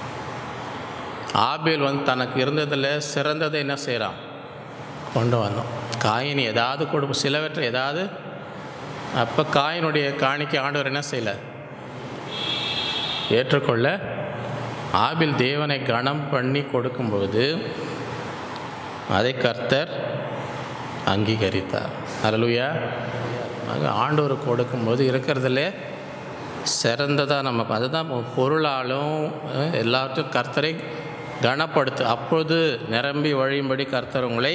S1: ஆபில் வந்து தனக்கு இருந்ததில் சிறந்ததை என்ன செய்கிறான் கொண்டு வந்தோம் காயின் ஏதாவது கொடுப்பு சிலவற்றை ஏதாவது அப்போ காயினுடைய காணிக்கை ஆண்டவர் என்ன செய்யல ஏற்றுக்கொள்ள ஆபில் தேவனை கணம் பண்ணி கொடுக்கும்போது அதை கர்த்தர் அங்கீகரித்தார் அல்லலுயா ஆக ஆண்டவர் கொடுக்கும்போது இருக்கிறதுல சிறந்ததாக நம்ம அதுதான் பொருளாலும் அஹ், எல்லாத்தையும் கர்த்தரை கனப்படுத்து அப்பொழுது நிரம்பி வழியும்படி கர்த்தர் உங்களை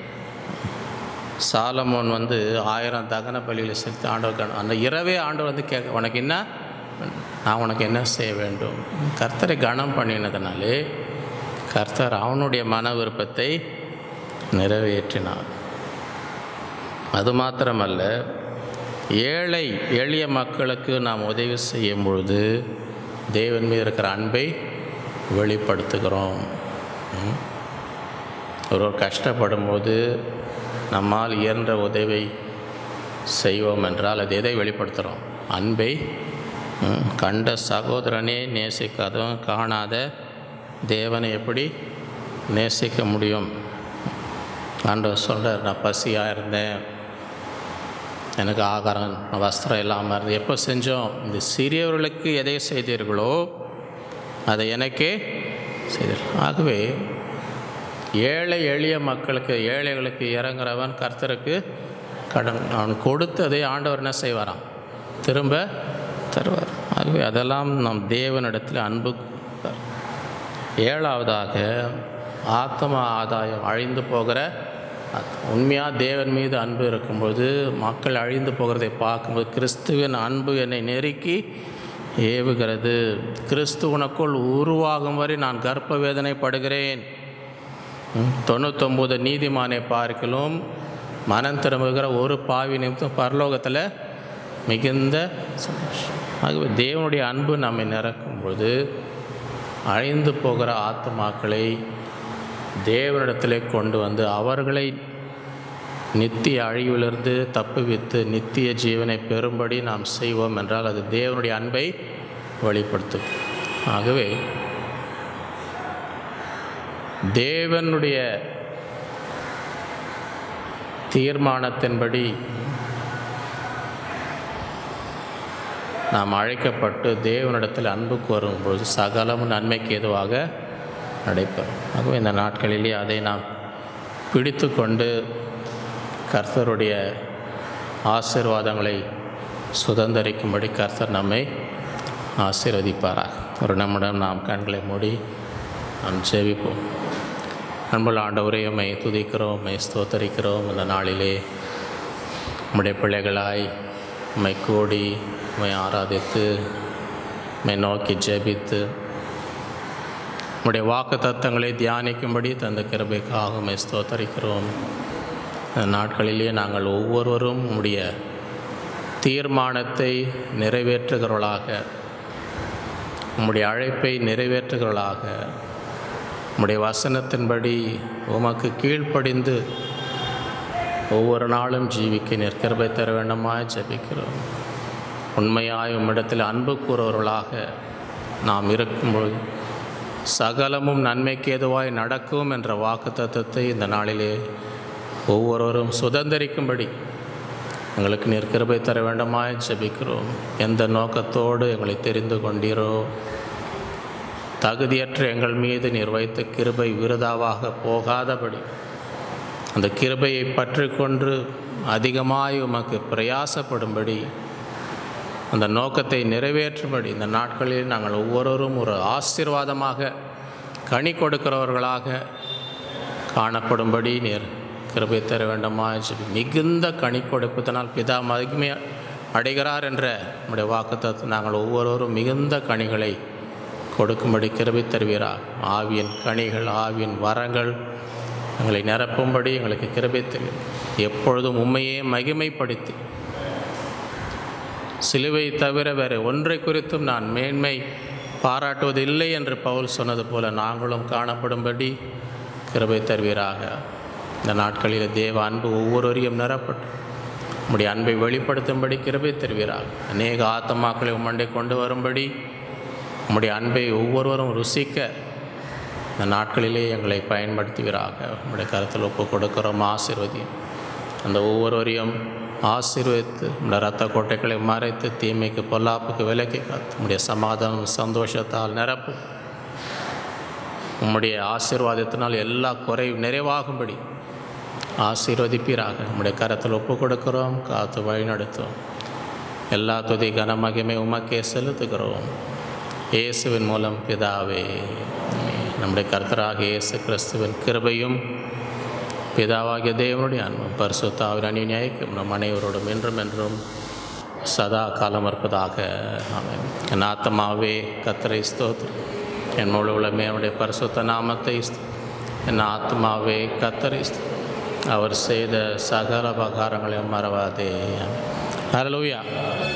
S1: சாலமோன் வந்து ஆயிரம் தகன பலியில் செலுத்தி ஆண்டவர் கண அந்த இரவே ஆண்டவர் வந்து கேட்க உனக்கு என்ன நான் உனக்கு என்ன செய்ய வேண்டும் கர்த்தரை கனம் பண்ணினதுனாலே கர்த்தர் அவனுடைய மன விருப்பத்தை நிறைவேற்றினார் அது மாத்திரமல்ல ஏழை எளிய மக்களுக்கு நாம் உதவி செய்யும் பொழுது தேவன் மீது இருக்கிற அன்பை வெளிப்படுத்துகிறோம் ம். ஒருவர் கஷ்டப்படும் போது நம்மால் இயன்ற உதவி செய்வோம் என்றால் அது எதை வெளிப்படுத்துகிறோம் அன்பை ம், கண்ட சகோதரனே நேசிக்காதவன் காணாத தேவனை எப்படி நேசிக்க முடியும் ஆண்டவர் சொல்கிறார் நான் பசியாக இருந்தேன் எனக்கு ஆகாரம் வஸ்திரம் இல்லாமல் இருந்தது எப்போ செஞ்சோம் இந்த சிறியவர்களுக்கு எதை செய்தீர்களோ அதை எனக்கே செய்தீர்கள் ஆகவே ஏழை எளிய மக்களுக்கு ஏழைகளுக்கு இறங்குறவன் கர்த்தருக்கு கடன் அவன் கொடுத்ததை ஆண்டவர் என்ன செய்வாராம் திரும்ப தருவார் ஆகவே அதெல்லாம் நம் தேவனிடத்தில் அன்பு கூர்ந்தார். ஏழாவதாக ஆத்ம ஆதாயம் அழிந்து போகிற உண்மையாக தேவன் மீது அன்பு இருக்கும்போது மக்கள் அழிந்து போகிறதை பார்க்கும்போது கிறிஸ்துவின் அன்பு என்னை நெருக்கி ஏவுகிறது கிறிஸ்து உனக்குள் உருவாகும் வரை நான் கர்ப்ப வேதனை படுகிறேன் ம், தொண்ணூத்தொம்பது நீதிமானை பார்க்கலும் மனம் திரும்புகிற ஒரு பாவி நிமித்தம் பரலோகத்தில் மிகுந்த சந்தோஷம் ஆகவே தேவனுடைய அன்பு நம்மை நிறக்கும்போது அழிந்து போகிற ஆத்மாக்களை தேவனிடத்திலே கொண்டு வந்து அவர்களை நித்திய அழிவிலிருந்து தப்புவித்து நித்திய ஜீவனை பெறும்படி நாம் செய்வோம் என்றால் அது தேவனுடைய அன்பை வெளிப்படுத்தும் ஆகவே தேவனுடைய தீர்மானத்தின்படி நாம் அழைக்கப்பட்டு தேவனிடத்தில் அன்பு கோரும் பொழுது சகலமும் நன்மைக்கு ஏதுவாக நடைபெறும் ஆகவே இந்த நாட்களிலே அதை நாம் பிடித்து கொண்டு கர்த்தருடைய ஆசீர்வாதங்களை சுதந்திரிக்கும்படி கர்த்தர் நம்மை ஆசீர்வதிப்பாராக ஒரு நம்மிடம் நாம் கண்களை மூடி நாம் ஜெபிப்போம் அன்புள்ள ஆண்டவரே உம்மை துதிக்கிறோம் உம்மை ஸ்தோத்தரிக்கிறோம் இந்த நாளிலே உம்முடைய பிள்ளைகளாய் உம்மை கூடி உம்மை ஆராதித்து உம்மை நோக்கி ஜெபித்து உம்முடைய வாக்கு தத்தங்களை தியானிக்கும்படி தந்த கிருபைக்காக உம்மை ஸ்தோத்தரிக்கிறோம் இந்த நாட்களிலே நாங்கள் ஒவ்வொருவரும் உம்முடைய தீர்மானத்தை நிறைவேற்றுகிறவர்களாக உம்முடைய அழைப்பை நிறைவேற்றுகிறவர்களாக உம்முடைய வசனத்தின்படி உமக்கு கீழ்ப்படிந்து ஒவ்வொரு நாளும் ஜீவிக்க நிற்கிறபை தர வேண்டுமாய் ஜெபிக்கிறோம் உண்மையாய் உம்மிடத்தில் அன்பு கூறுவர்களாக நாம் இருக்கும்பொழுது சகலமும் நன்மைக்கு ஏதுவாய் நடக்கும் என்ற வாக்கு தத்துவத்தை இந்த நாளிலே ஒவ்வொருவரும் சுதந்திரிக்கும்படி எங்களுக்கு நிற்கிறபை தர வேண்டுமாய் ஜெபிக்கிறோம் எந்த நோக்கத்தோடு எங்களை தெரிந்து கொண்டீரோ தகுதியற்ற எங்கள் மீது நீர் வைத்த கிருபை விருதாவாக போகாதபடி அந்த கிருபையை பற்றி கொண்டு அதிகமாய் உமக்கு பிரயாசப்படும்படி அந்த நோக்கத்தை நிறைவேற்றும்படி இந்த நாட்களில் நாங்கள் ஒவ்வொருவரும் ஒரு ஆசீர்வாதமாக கனி கொடுக்கிறவர்களாக காணப்படும்படி நீர் கிருபை தர வேண்டுமா ஜெபி. மிகுந்த கனி கொடுப்பதனால் பிதா மகிமை அடைகிறார் என்ற நம்முடைய வாக்குத்தத்தை நாங்கள் ஒவ்வொருவரும் மிகுந்த கனிகளை கொடுக்கும்படி கிருபை தருவீரா ஆவியின் கனிகள் ஆவியின் வரங்கள் எங்களை நிரப்பும்படி எங்களுக்கு கிருபை தருவீர் எப்பொழுதும் உண்மையே மகிமைப்படுத்தி சிலுவை தவிர வேறு ஒன்றை குறித்தும் நான் மேன்மை பாராட்டுவது இல்லை என்று பவுல் சொன்னது போல நாங்களும் காணப்படும்படி கிருபை தருவீராக இந்த நாட்களில் தேவ அன்பு ஒவ்வொருவரையும் நிரப்பட்டு உம்முடைய அன்பை வெளிப்படுத்தும்படி கிருபை தருவீராக அநேக ஆத்மாக்களை உம்மண்டை கொண்டு வரும்படி உம்முடைய அன்பை ஒவ்வொருவரும் ருசிக்க இந்த நாட்களிலே எங்களை பயன்படுத்துவீராக உம்முடைய கருத்தில் ஒப்பு கொடுக்கிறோம் ஆசீர்வதியும் அந்த ஒவ்வொருவரையும் ஆசீர்வதித்து உம்முடைய ரத்த கோட்டைகளை மறைத்து தீமைக்கு பொல்லாப்புக்கு விலக்கி காத்து உம்முடைய சமாதானம் சந்தோஷத்தால் நிரப்பும் உம்முடைய ஆசீர்வாதத்தினால் எல்லா குறை நிறைவாகும்படி ஆசீர்வதிப்பீராக உம்முடைய கரத்தில் ஒப்பு கொடுக்கிறோம் காத்து வழிநடத்தும் எல்லா துதி கனமகிமை உமக்கே செலுத்துகிறோம் இயேசுவின் மூலம் பிதாவே ஆமென். நம்முடைய கர்த்தராக இயேசு கிறிஸ்துவின் கிருபையும் பிதாவாகிய தேவனுடைய அன்பும் பரிசுத்தாவின் அணிநியாய்க்கும் நம் அனைவரோடும் என்றும் என்றும் சதா காலம் இருப்பதாக ஆமென் என் ஆத்மாவே கத்தரை ஸ்தோத்திரம் என் முழு உலகமே அவருடைய பரிசுத்த நாமத்தை ஸ்தோத்திரம். என் ஆத்மாவே கத்தரை ஸ்தோத்திரம். அவர் செய்த சகல உபகாரங்களையும் மறவாதே ஹalleluya